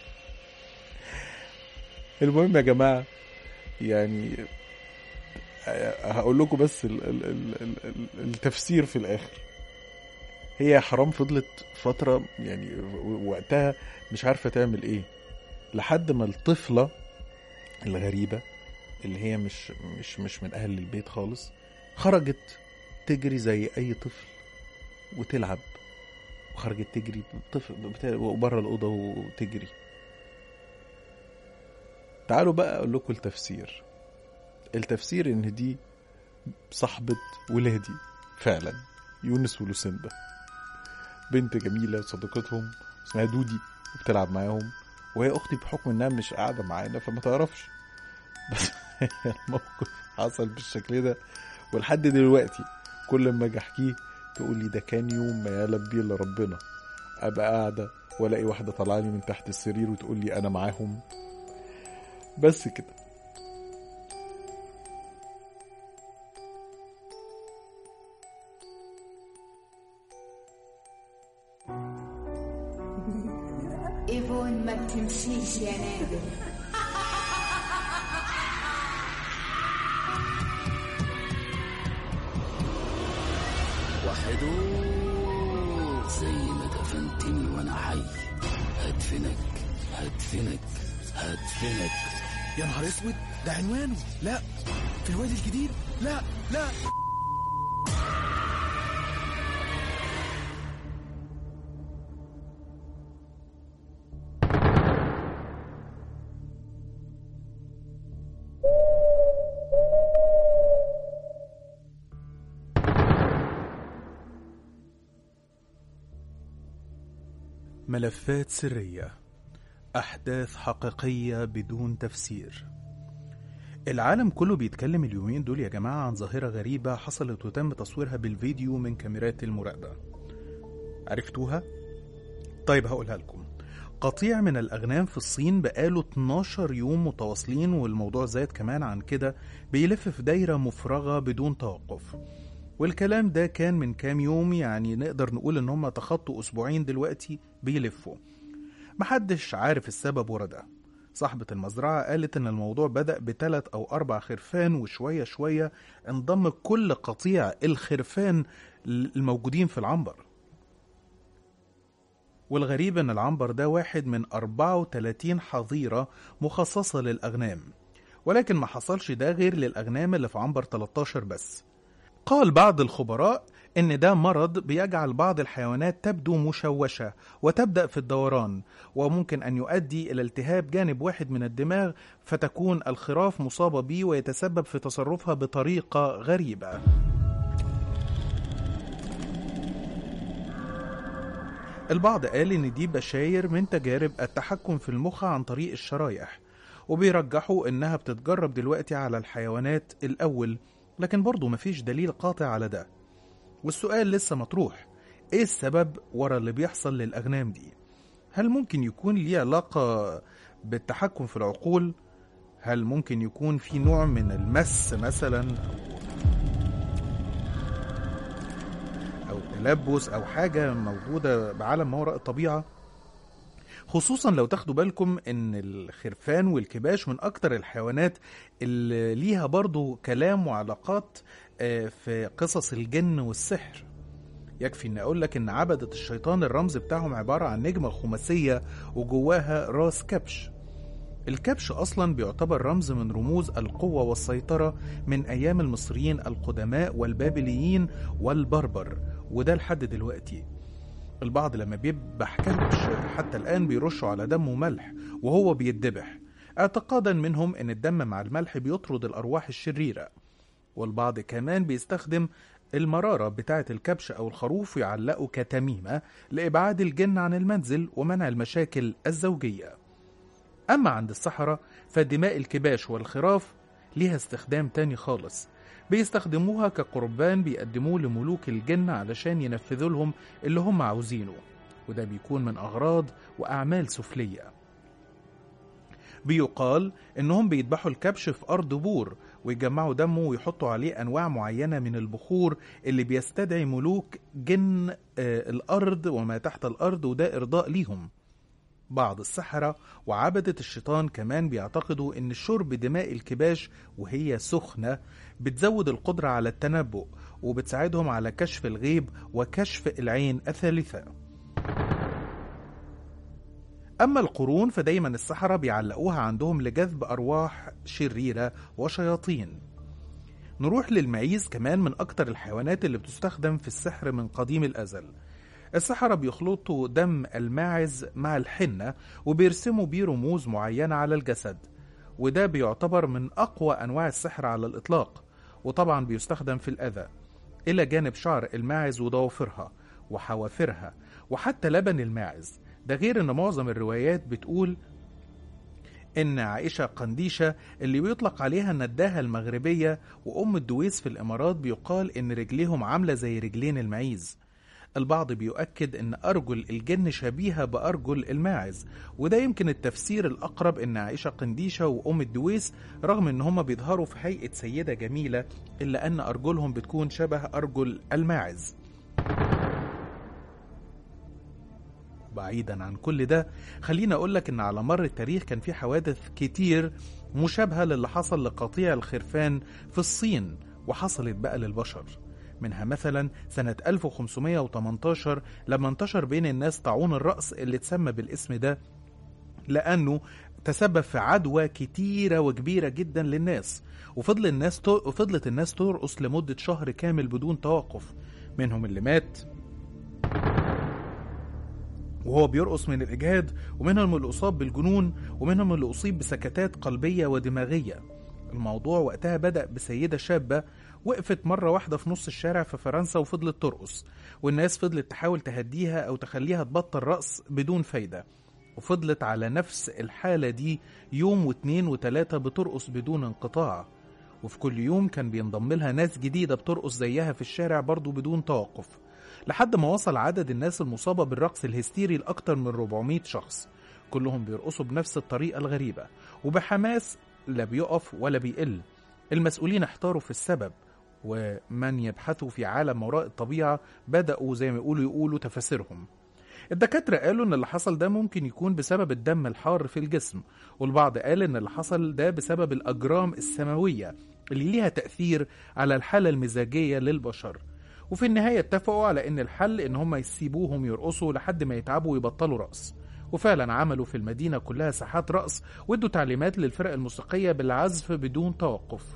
المهم يا جماعه يعني هقول لكم بس ال- ال- ال- ال- ال- التفسير في الاخر هي حرام فضلت فتره يعني وقتها مش عارفه تعمل ايه لحد ما الطفله الغريبه اللي هي مش مش مش من اهل البيت خالص خرجت تجري زي اي طفل وتلعب وخرجت تجري طفل بره الاوضه وتجري تعالوا بقى اقول لكم التفسير التفسير ان دي صاحبة ولادي فعلا يونس ولوسندا بنت جميله صديقتهم اسمها دودي وبتلعب معاهم وهي اختي بحكم انها مش قاعده معانا فما تعرفش بس الموقف حصل بالشكل ده ولحد دلوقتي كل ما اجي احكيه تقول لي ده كان يوم ما يعلم بيه الا ربنا ابقى قاعده والاقي واحده طالعه لي من تحت السرير وتقول لي انا معاهم بس كده ايفون ما بتمشيش يا نادر وحدوق زي ما دفنتني وانا حي هدفنك هدفنك هدفنك يا نهار اسود ده عنوانه لا في الوادي الجديد لا لا ملفات سرية أحداث حقيقية بدون تفسير العالم كله بيتكلم اليومين دول يا جماعة عن ظاهرة غريبة حصلت وتم تصويرها بالفيديو من كاميرات المراقبة عرفتوها؟ طيب هقولها لكم قطيع من الأغنام في الصين بقاله 12 يوم متواصلين والموضوع زاد كمان عن كده بيلف في دايرة مفرغة بدون توقف والكلام ده كان من كام يوم يعني نقدر نقول ان هم تخطوا اسبوعين دلوقتي بيلفوا محدش عارف السبب ورا ده صاحبة المزرعة قالت ان الموضوع بدأ بثلاث او اربع خرفان وشوية شوية انضم كل قطيع الخرفان الموجودين في العنبر والغريب ان العنبر ده واحد من 34 حظيرة مخصصة للأغنام ولكن ما حصلش ده غير للأغنام اللي في عنبر 13 بس قال بعض الخبراء إن ده مرض بيجعل بعض الحيوانات تبدو مشوشة وتبدأ في الدوران وممكن أن يؤدي إلى التهاب جانب واحد من الدماغ فتكون الخراف مصابة به ويتسبب في تصرفها بطريقة غريبة البعض قال إن دي بشاير من تجارب التحكم في المخ عن طريق الشرايح وبيرجحوا إنها بتتجرب دلوقتي على الحيوانات الأول لكن برضه مفيش دليل قاطع على ده والسؤال لسه مطروح ايه السبب ورا اللي بيحصل للأغنام دي هل ممكن يكون ليه علاقة بالتحكم في العقول هل ممكن يكون في نوع من المس مثلا أو تلبس أو حاجة موجودة بعالم ما وراء الطبيعة خصوصا لو تاخدوا بالكم ان الخرفان والكباش من اكتر الحيوانات اللي ليها برضو كلام وعلاقات في قصص الجن والسحر يكفي ان اقول لك ان عبدة الشيطان الرمز بتاعهم عبارة عن نجمة خماسية وجواها راس كبش الكبش اصلا بيعتبر رمز من رموز القوة والسيطرة من ايام المصريين القدماء والبابليين والبربر وده لحد دلوقتي البعض لما بيذبح كلبش حتى الآن بيرشوا على دمه ملح وهو بيتذبح اعتقادا منهم ان الدم مع الملح بيطرد الأرواح الشريرة والبعض كمان بيستخدم المرارة بتاعة الكبش أو الخروف ويعلقوا كتميمة لإبعاد الجن عن المنزل ومنع المشاكل الزوجية أما عند السحرة فدماء الكباش والخراف ليها استخدام تاني خالص بيستخدموها كقربان بيقدموه لملوك الجن علشان ينفذوا لهم اللي هم عاوزينه وده بيكون من أغراض وأعمال سفلية بيقال إنهم بيذبحوا الكبش في أرض بور ويجمعوا دمه ويحطوا عليه أنواع معينة من البخور اللي بيستدعي ملوك جن آه الأرض وما تحت الأرض وده إرضاء ليهم بعض السحرة وعبدة الشيطان كمان بيعتقدوا إن شرب دماء الكباش وهي سخنة بتزود القدرة على التنبؤ وبتساعدهم على كشف الغيب وكشف العين الثالثة أما القرون فدايما السحرة بيعلقوها عندهم لجذب أرواح شريرة وشياطين نروح للمعيز كمان من أكتر الحيوانات اللي بتستخدم في السحر من قديم الأزل السحرة بيخلطوا دم الماعز مع الحنة وبيرسموا بيه رموز معينة على الجسد وده بيعتبر من أقوى أنواع السحر على الإطلاق وطبعا بيستخدم في الأذى إلى جانب شعر الماعز وضوافرها وحوافرها وحتى لبن الماعز ده غير ان معظم الروايات بتقول ان عائشة قنديشة اللي بيطلق عليها النداهة المغربية وام الدويس في الامارات بيقال ان رجليهم عاملة زي رجلين المعيز البعض بيؤكد ان ارجل الجن شبيهة بارجل الماعز وده يمكن التفسير الاقرب ان عائشة قنديشة وام الدويس رغم ان هما بيظهروا في هيئة سيدة جميلة الا ان ارجلهم بتكون شبه ارجل الماعز بعيدا عن كل ده خليني اقول لك ان على مر التاريخ كان في حوادث كتير مشابهة للي حصل لقطيع الخرفان في الصين وحصلت بقى للبشر منها مثلا سنة 1518 لما انتشر بين الناس طاعون الرأس اللي اتسمى بالاسم ده لأنه تسبب في عدوى كتيرة وكبيرة جدا للناس وفضل الناس ت... وفضلت الناس ترقص لمدة شهر كامل بدون توقف منهم اللي مات وهو بيرقص من الإجهاد ومنهم اللي أصاب بالجنون ومنهم اللي أصيب بسكتات قلبية ودماغية الموضوع وقتها بدأ بسيدة شابة وقفت مرة واحدة في نص الشارع في فرنسا وفضلت ترقص والناس فضلت تحاول تهديها أو تخليها تبطل رقص بدون فايدة وفضلت على نفس الحالة دي يوم واتنين وتلاتة بترقص بدون انقطاع وفي كل يوم كان بينضم لها ناس جديدة بترقص زيها في الشارع برضو بدون توقف لحد ما وصل عدد الناس المصابة بالرقص الهستيري لأكتر من 400 شخص كلهم بيرقصوا بنفس الطريقة الغريبة وبحماس لا بيقف ولا بيقل المسؤولين احتاروا في السبب ومن يبحثوا في عالم ما وراء الطبيعة بدأوا زي ما يقولوا يقولوا تفاسيرهم الدكاترة قالوا إن اللي حصل ده ممكن يكون بسبب الدم الحار في الجسم والبعض قال إن اللي حصل ده بسبب الأجرام السماوية اللي ليها تأثير على الحالة المزاجية للبشر وفي النهاية اتفقوا على إن الحل إن هم يسيبوهم يرقصوا لحد ما يتعبوا ويبطلوا رقص وفعلا عملوا في المدينة كلها ساحات رقص وادوا تعليمات للفرق الموسيقية بالعزف بدون توقف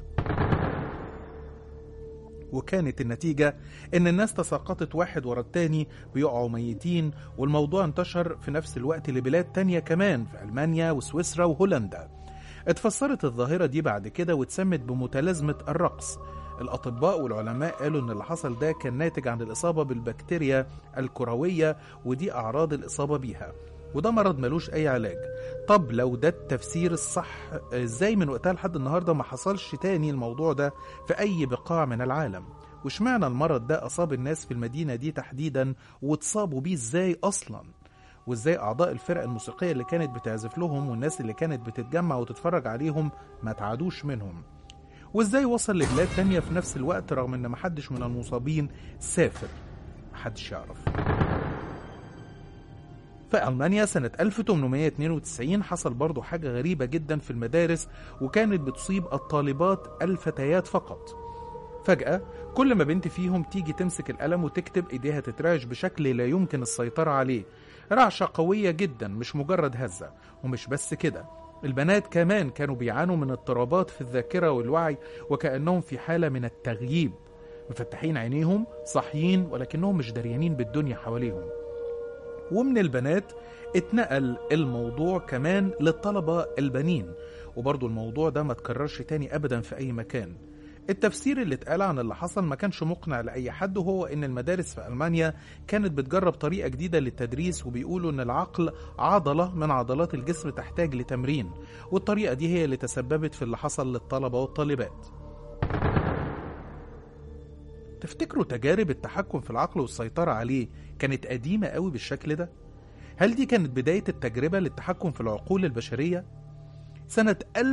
وكانت النتيجة إن الناس تساقطت واحد ورا التاني ويقعوا ميتين والموضوع انتشر في نفس الوقت لبلاد تانية كمان في ألمانيا وسويسرا وهولندا اتفسرت الظاهرة دي بعد كده واتسمت بمتلازمة الرقص الأطباء والعلماء قالوا إن اللي حصل ده كان ناتج عن الإصابة بالبكتيريا الكروية ودي أعراض الإصابة بيها وده مرض ملوش أي علاج طب لو ده التفسير الصح إزاي من وقتها لحد النهاردة ما حصلش تاني الموضوع ده في أي بقاع من العالم واشمعنى المرض ده أصاب الناس في المدينة دي تحديدا واتصابوا بيه إزاي أصلا وازاي اعضاء الفرق الموسيقيه اللي كانت بتعزف لهم والناس اللي كانت بتتجمع وتتفرج عليهم ما تعادوش منهم وازاي وصل لبلاد تانية في نفس الوقت رغم ان محدش من المصابين سافر محدش يعرف في ألمانيا سنة 1892 حصل برضو حاجة غريبة جدا في المدارس وكانت بتصيب الطالبات الفتيات فقط فجأة كل ما بنت فيهم تيجي تمسك القلم وتكتب ايديها تترعش بشكل لا يمكن السيطرة عليه رعشة قوية جدا مش مجرد هزة ومش بس كده البنات كمان كانوا بيعانوا من اضطرابات في الذاكرة والوعي وكأنهم في حالة من التغييب مفتحين عينيهم صاحيين ولكنهم مش دريانين بالدنيا حواليهم ومن البنات اتنقل الموضوع كمان للطلبة البنين وبرضو الموضوع ده ما تكررش تاني أبدا في أي مكان التفسير اللي اتقال عن اللي حصل ما كانش مقنع لأي حد وهو إن المدارس في ألمانيا كانت بتجرب طريقة جديدة للتدريس وبيقولوا إن العقل عضلة من عضلات الجسم تحتاج لتمرين والطريقة دي هي اللي تسببت في اللي حصل للطلبة والطالبات تفتكروا تجارب التحكم في العقل والسيطرة عليه كانت قديمة قوي بالشكل ده؟ هل دي كانت بداية التجربة للتحكم في العقول البشرية؟ سنة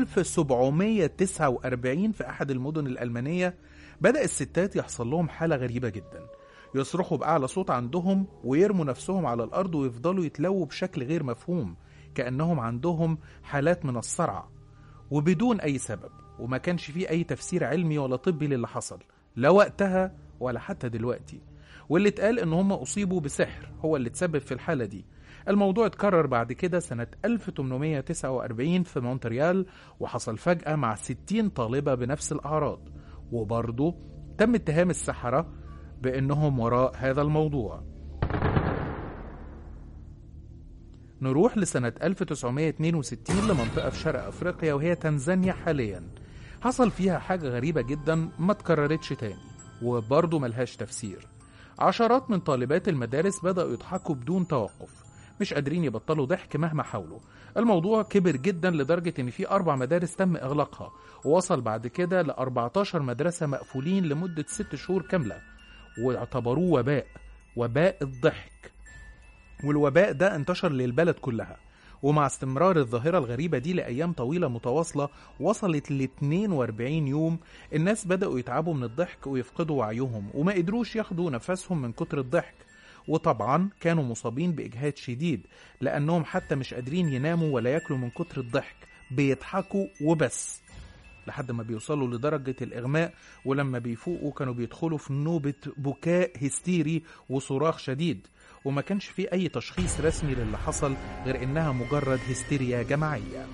1749 في أحد المدن الألمانية بدأ الستات يحصل لهم حالة غريبة جدا يصرخوا بأعلى صوت عندهم ويرموا نفسهم على الأرض ويفضلوا يتلووا بشكل غير مفهوم كأنهم عندهم حالات من الصرع وبدون أي سبب وما كانش فيه أي تفسير علمي ولا طبي للي حصل لا وقتها ولا حتى دلوقتي واللي اتقال ان هم اصيبوا بسحر هو اللي تسبب في الحالة دي الموضوع اتكرر بعد كده سنة 1849 في مونتريال وحصل فجأة مع 60 طالبة بنفس الأعراض وبرضه تم اتهام السحرة بأنهم وراء هذا الموضوع نروح لسنة 1962 لمنطقة في شرق أفريقيا وهي تنزانيا حاليا حصل فيها حاجة غريبة جدا ما تكررتش تاني وبرضه ملهاش تفسير عشرات من طالبات المدارس بدأوا يضحكوا بدون توقف مش قادرين يبطلوا ضحك مهما حاولوا الموضوع كبر جدا لدرجة ان في اربع مدارس تم اغلاقها ووصل بعد كده ل 14 مدرسة مقفولين لمدة ست شهور كاملة واعتبروه وباء وباء الضحك والوباء ده انتشر للبلد كلها ومع استمرار الظاهرة الغريبة دي لأيام طويلة متواصلة وصلت ل 42 يوم الناس بدأوا يتعبوا من الضحك ويفقدوا وعيهم وما قدروش ياخدوا نفسهم من كتر الضحك وطبعا كانوا مصابين بإجهاد شديد لأنهم حتى مش قادرين يناموا ولا ياكلوا من كتر الضحك بيضحكوا وبس لحد ما بيوصلوا لدرجة الإغماء ولما بيفوقوا كانوا بيدخلوا في نوبة بكاء هستيري وصراخ شديد وما كانش فيه أي تشخيص رسمي للي حصل غير إنها مجرد هستيريا جماعية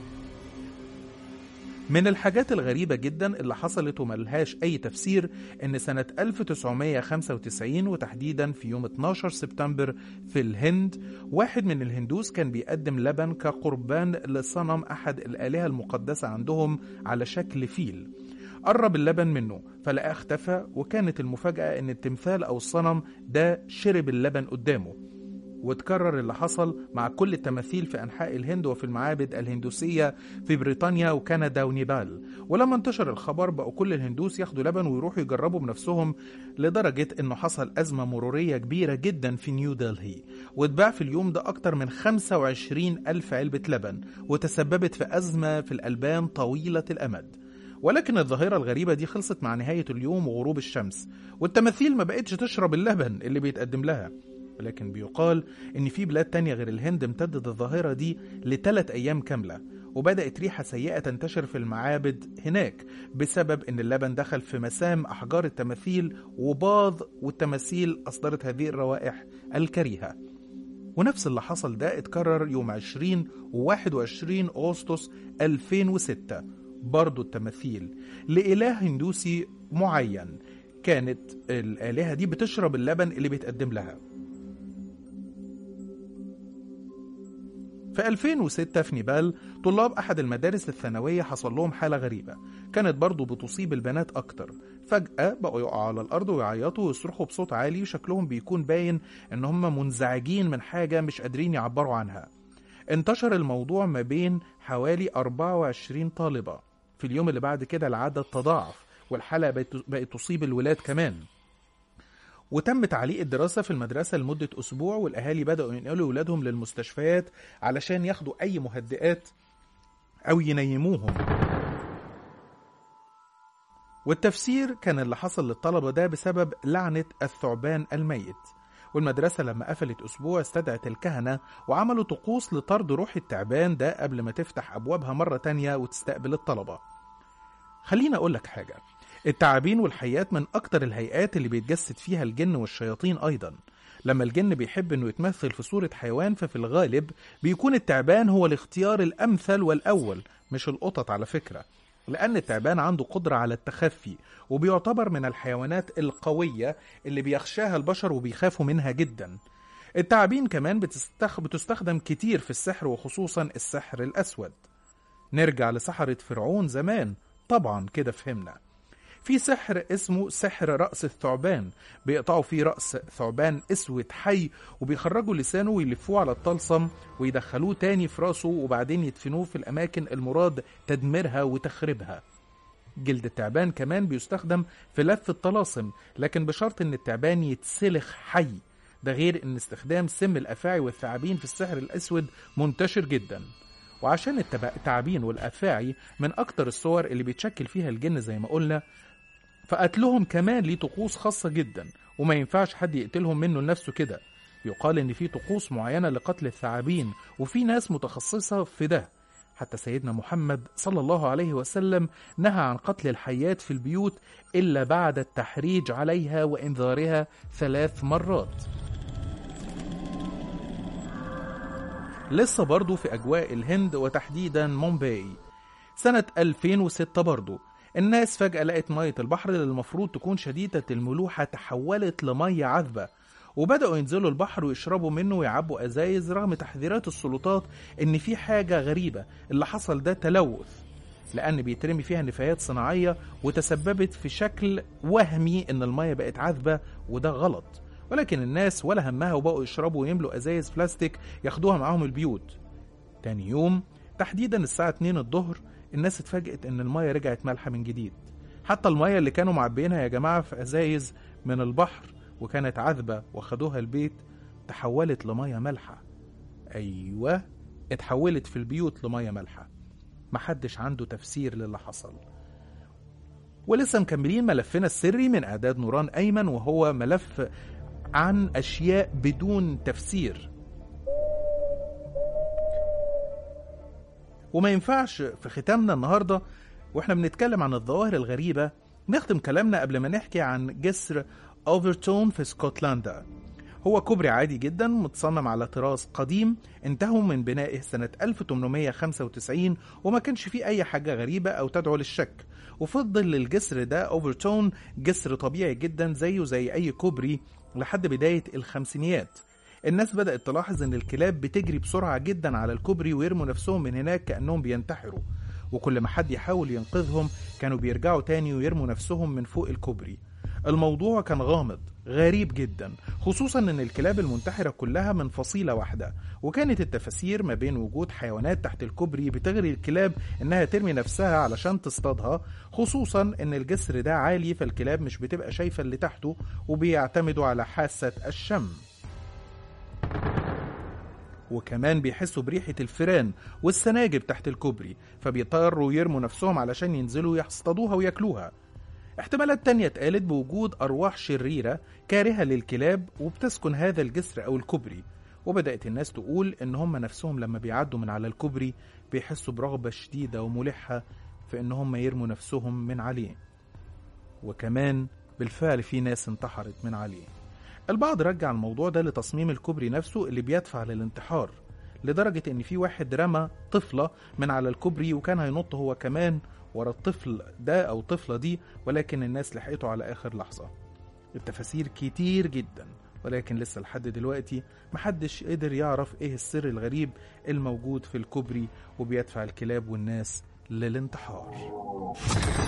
من الحاجات الغريبة جدا اللي حصلت وملهاش أي تفسير إن سنة 1995 وتحديدا في يوم 12 سبتمبر في الهند واحد من الهندوس كان بيقدم لبن كقربان لصنم أحد الآلهة المقدسة عندهم على شكل فيل قرب اللبن منه فلقاه اختفى وكانت المفاجأة إن التمثال أو الصنم ده شرب اللبن قدامه وتكرر اللي حصل مع كل التماثيل في أنحاء الهند وفي المعابد الهندوسية في بريطانيا وكندا ونيبال ولما انتشر الخبر بقوا كل الهندوس ياخدوا لبن ويروحوا يجربوا بنفسهم لدرجة انه حصل أزمة مرورية كبيرة جدا في نيو دلهي واتباع في اليوم ده أكتر من 25 ألف علبة لبن وتسببت في أزمة في الألبان طويلة الأمد ولكن الظاهرة الغريبة دي خلصت مع نهاية اليوم وغروب الشمس والتماثيل ما بقتش تشرب اللبن اللي بيتقدم لها ولكن بيقال إن في بلاد تانية غير الهند امتدت الظاهرة دي لثلاث أيام كاملة وبدأت ريحة سيئة تنتشر في المعابد هناك بسبب إن اللبن دخل في مسام أحجار التماثيل وباض والتماثيل أصدرت هذه الروائح الكريهة ونفس اللي حصل ده اتكرر يوم 20 و 21 أغسطس 2006 برضو التماثيل لإله هندوسي معين كانت الآلهة دي بتشرب اللبن اللي بيتقدم لها في 2006 في نيبال طلاب أحد المدارس الثانوية حصل لهم حالة غريبة كانت برضو بتصيب البنات أكتر فجأة بقوا يقعوا على الأرض ويعيطوا ويصرخوا بصوت عالي وشكلهم بيكون باين إن هم منزعجين من حاجة مش قادرين يعبروا عنها انتشر الموضوع ما بين حوالي 24 طالبة في اليوم اللي بعد كده العدد تضاعف والحالة بقت تصيب الولاد كمان وتم تعليق الدراسة في المدرسة لمدة أسبوع والأهالي بدأوا ينقلوا ولادهم للمستشفيات علشان ياخدوا أي مهدئات أو ينيموهم والتفسير كان اللي حصل للطلبة ده بسبب لعنة الثعبان الميت والمدرسة لما قفلت أسبوع استدعت الكهنة وعملوا طقوس لطرد روح التعبان ده قبل ما تفتح أبوابها مرة تانية وتستقبل الطلبة خليني أقول لك حاجة التعابين والحيات من أكتر الهيئات اللي بيتجسد فيها الجن والشياطين أيضا لما الجن بيحب انه يتمثل في صورة حيوان ففي الغالب بيكون التعبان هو الاختيار الأمثل والأول مش القطط على فكرة لأن التعبان عنده قدرة على التخفي وبيعتبر من الحيوانات القوية اللي بيخشاها البشر وبيخافوا منها جدا التعابين كمان بتستخ... بتستخدم كتير في السحر وخصوصا السحر الأسود نرجع لسحرة فرعون زمان طبعا كده فهمنا في سحر اسمه سحر رأس الثعبان بيقطعوا فيه رأس ثعبان اسود حي وبيخرجوا لسانه ويلفوه على الطلسم ويدخلوه تاني في راسه وبعدين يدفنوه في الأماكن المراد تدميرها وتخريبها جلد التعبان كمان بيستخدم في لف الطلاسم لكن بشرط ان التعبان يتسلخ حي ده غير ان استخدام سم الافاعي والثعابين في السحر الاسود منتشر جدا وعشان التعابين والافاعي من اكتر الصور اللي بيتشكل فيها الجن زي ما قلنا فقتلهم كمان ليه طقوس خاصة جدا وما ينفعش حد يقتلهم منه لنفسه كده يقال ان في طقوس معينة لقتل الثعابين وفي ناس متخصصة في ده حتى سيدنا محمد صلى الله عليه وسلم نهى عن قتل الحيات في البيوت إلا بعد التحريج عليها وإنذارها ثلاث مرات لسه برضو في أجواء الهند وتحديدا مومباي سنة 2006 برضو الناس فجأة لقت مية البحر اللي المفروض تكون شديدة الملوحة تحولت لمية عذبة وبدأوا ينزلوا البحر ويشربوا منه ويعبوا أزايز رغم تحذيرات السلطات إن في حاجة غريبة اللي حصل ده تلوث لأن بيترمي فيها نفايات صناعية وتسببت في شكل وهمي إن المية بقت عذبة وده غلط ولكن الناس ولا همها وبقوا يشربوا ويملوا ازايز بلاستيك ياخدوها معاهم البيوت تاني يوم تحديدا الساعة 2 الظهر الناس اتفاجئت ان المية رجعت مالحة من جديد حتى المية اللي كانوا معبينها يا جماعة في ازايز من البحر وكانت عذبة واخدوها البيت تحولت لمية مالحة ايوه اتحولت في البيوت لمية مالحة محدش عنده تفسير للي حصل ولسه مكملين ملفنا السري من اعداد نوران ايمن وهو ملف عن اشياء بدون تفسير وما ينفعش في ختامنا النهارده واحنا بنتكلم عن الظواهر الغريبه نختم كلامنا قبل ما نحكي عن جسر اوفرتون في اسكتلندا هو كوبري عادي جدا متصمم على طراز قديم انتهوا من بنائه سنة 1895 وما كانش فيه أي حاجة غريبة أو تدعو للشك وفضل للجسر ده اوفرتون جسر طبيعي جدا زيه زي أي كوبري لحد بداية الخمسينيات الناس بدأت تلاحظ إن الكلاب بتجري بسرعة جدا على الكوبري ويرموا نفسهم من هناك كأنهم بينتحروا وكل ما حد يحاول ينقذهم كانوا بيرجعوا تاني ويرموا نفسهم من فوق الكوبري الموضوع كان غامض غريب جدا خصوصا ان الكلاب المنتحرة كلها من فصيلة واحدة وكانت التفاسير ما بين وجود حيوانات تحت الكوبري بتغري الكلاب انها ترمي نفسها علشان تصطادها خصوصا ان الجسر ده عالي فالكلاب مش بتبقى شايفة اللي تحته وبيعتمدوا على حاسة الشم وكمان بيحسوا بريحة الفيران والسناجب تحت الكوبري فبيضطروا يرموا نفسهم علشان ينزلوا يصطادوها وياكلوها احتمالات تانية اتقالت بوجود أرواح شريرة كارهة للكلاب وبتسكن هذا الجسر أو الكوبري وبدأت الناس تقول إن هم نفسهم لما بيعدوا من على الكوبري بيحسوا برغبة شديدة وملحة في إن هم يرموا نفسهم من عليه وكمان بالفعل في ناس انتحرت من عليه البعض رجع الموضوع ده لتصميم الكوبري نفسه اللي بيدفع للانتحار لدرجة إن في واحد رمى طفلة من على الكوبري وكان هينط هو كمان ورا الطفل ده أو الطفلة دي ولكن الناس لحقته على آخر لحظة التفاسير كتير جدا ولكن لسه لحد دلوقتي محدش قدر يعرف ايه السر الغريب الموجود في الكوبري وبيدفع الكلاب والناس للانتحار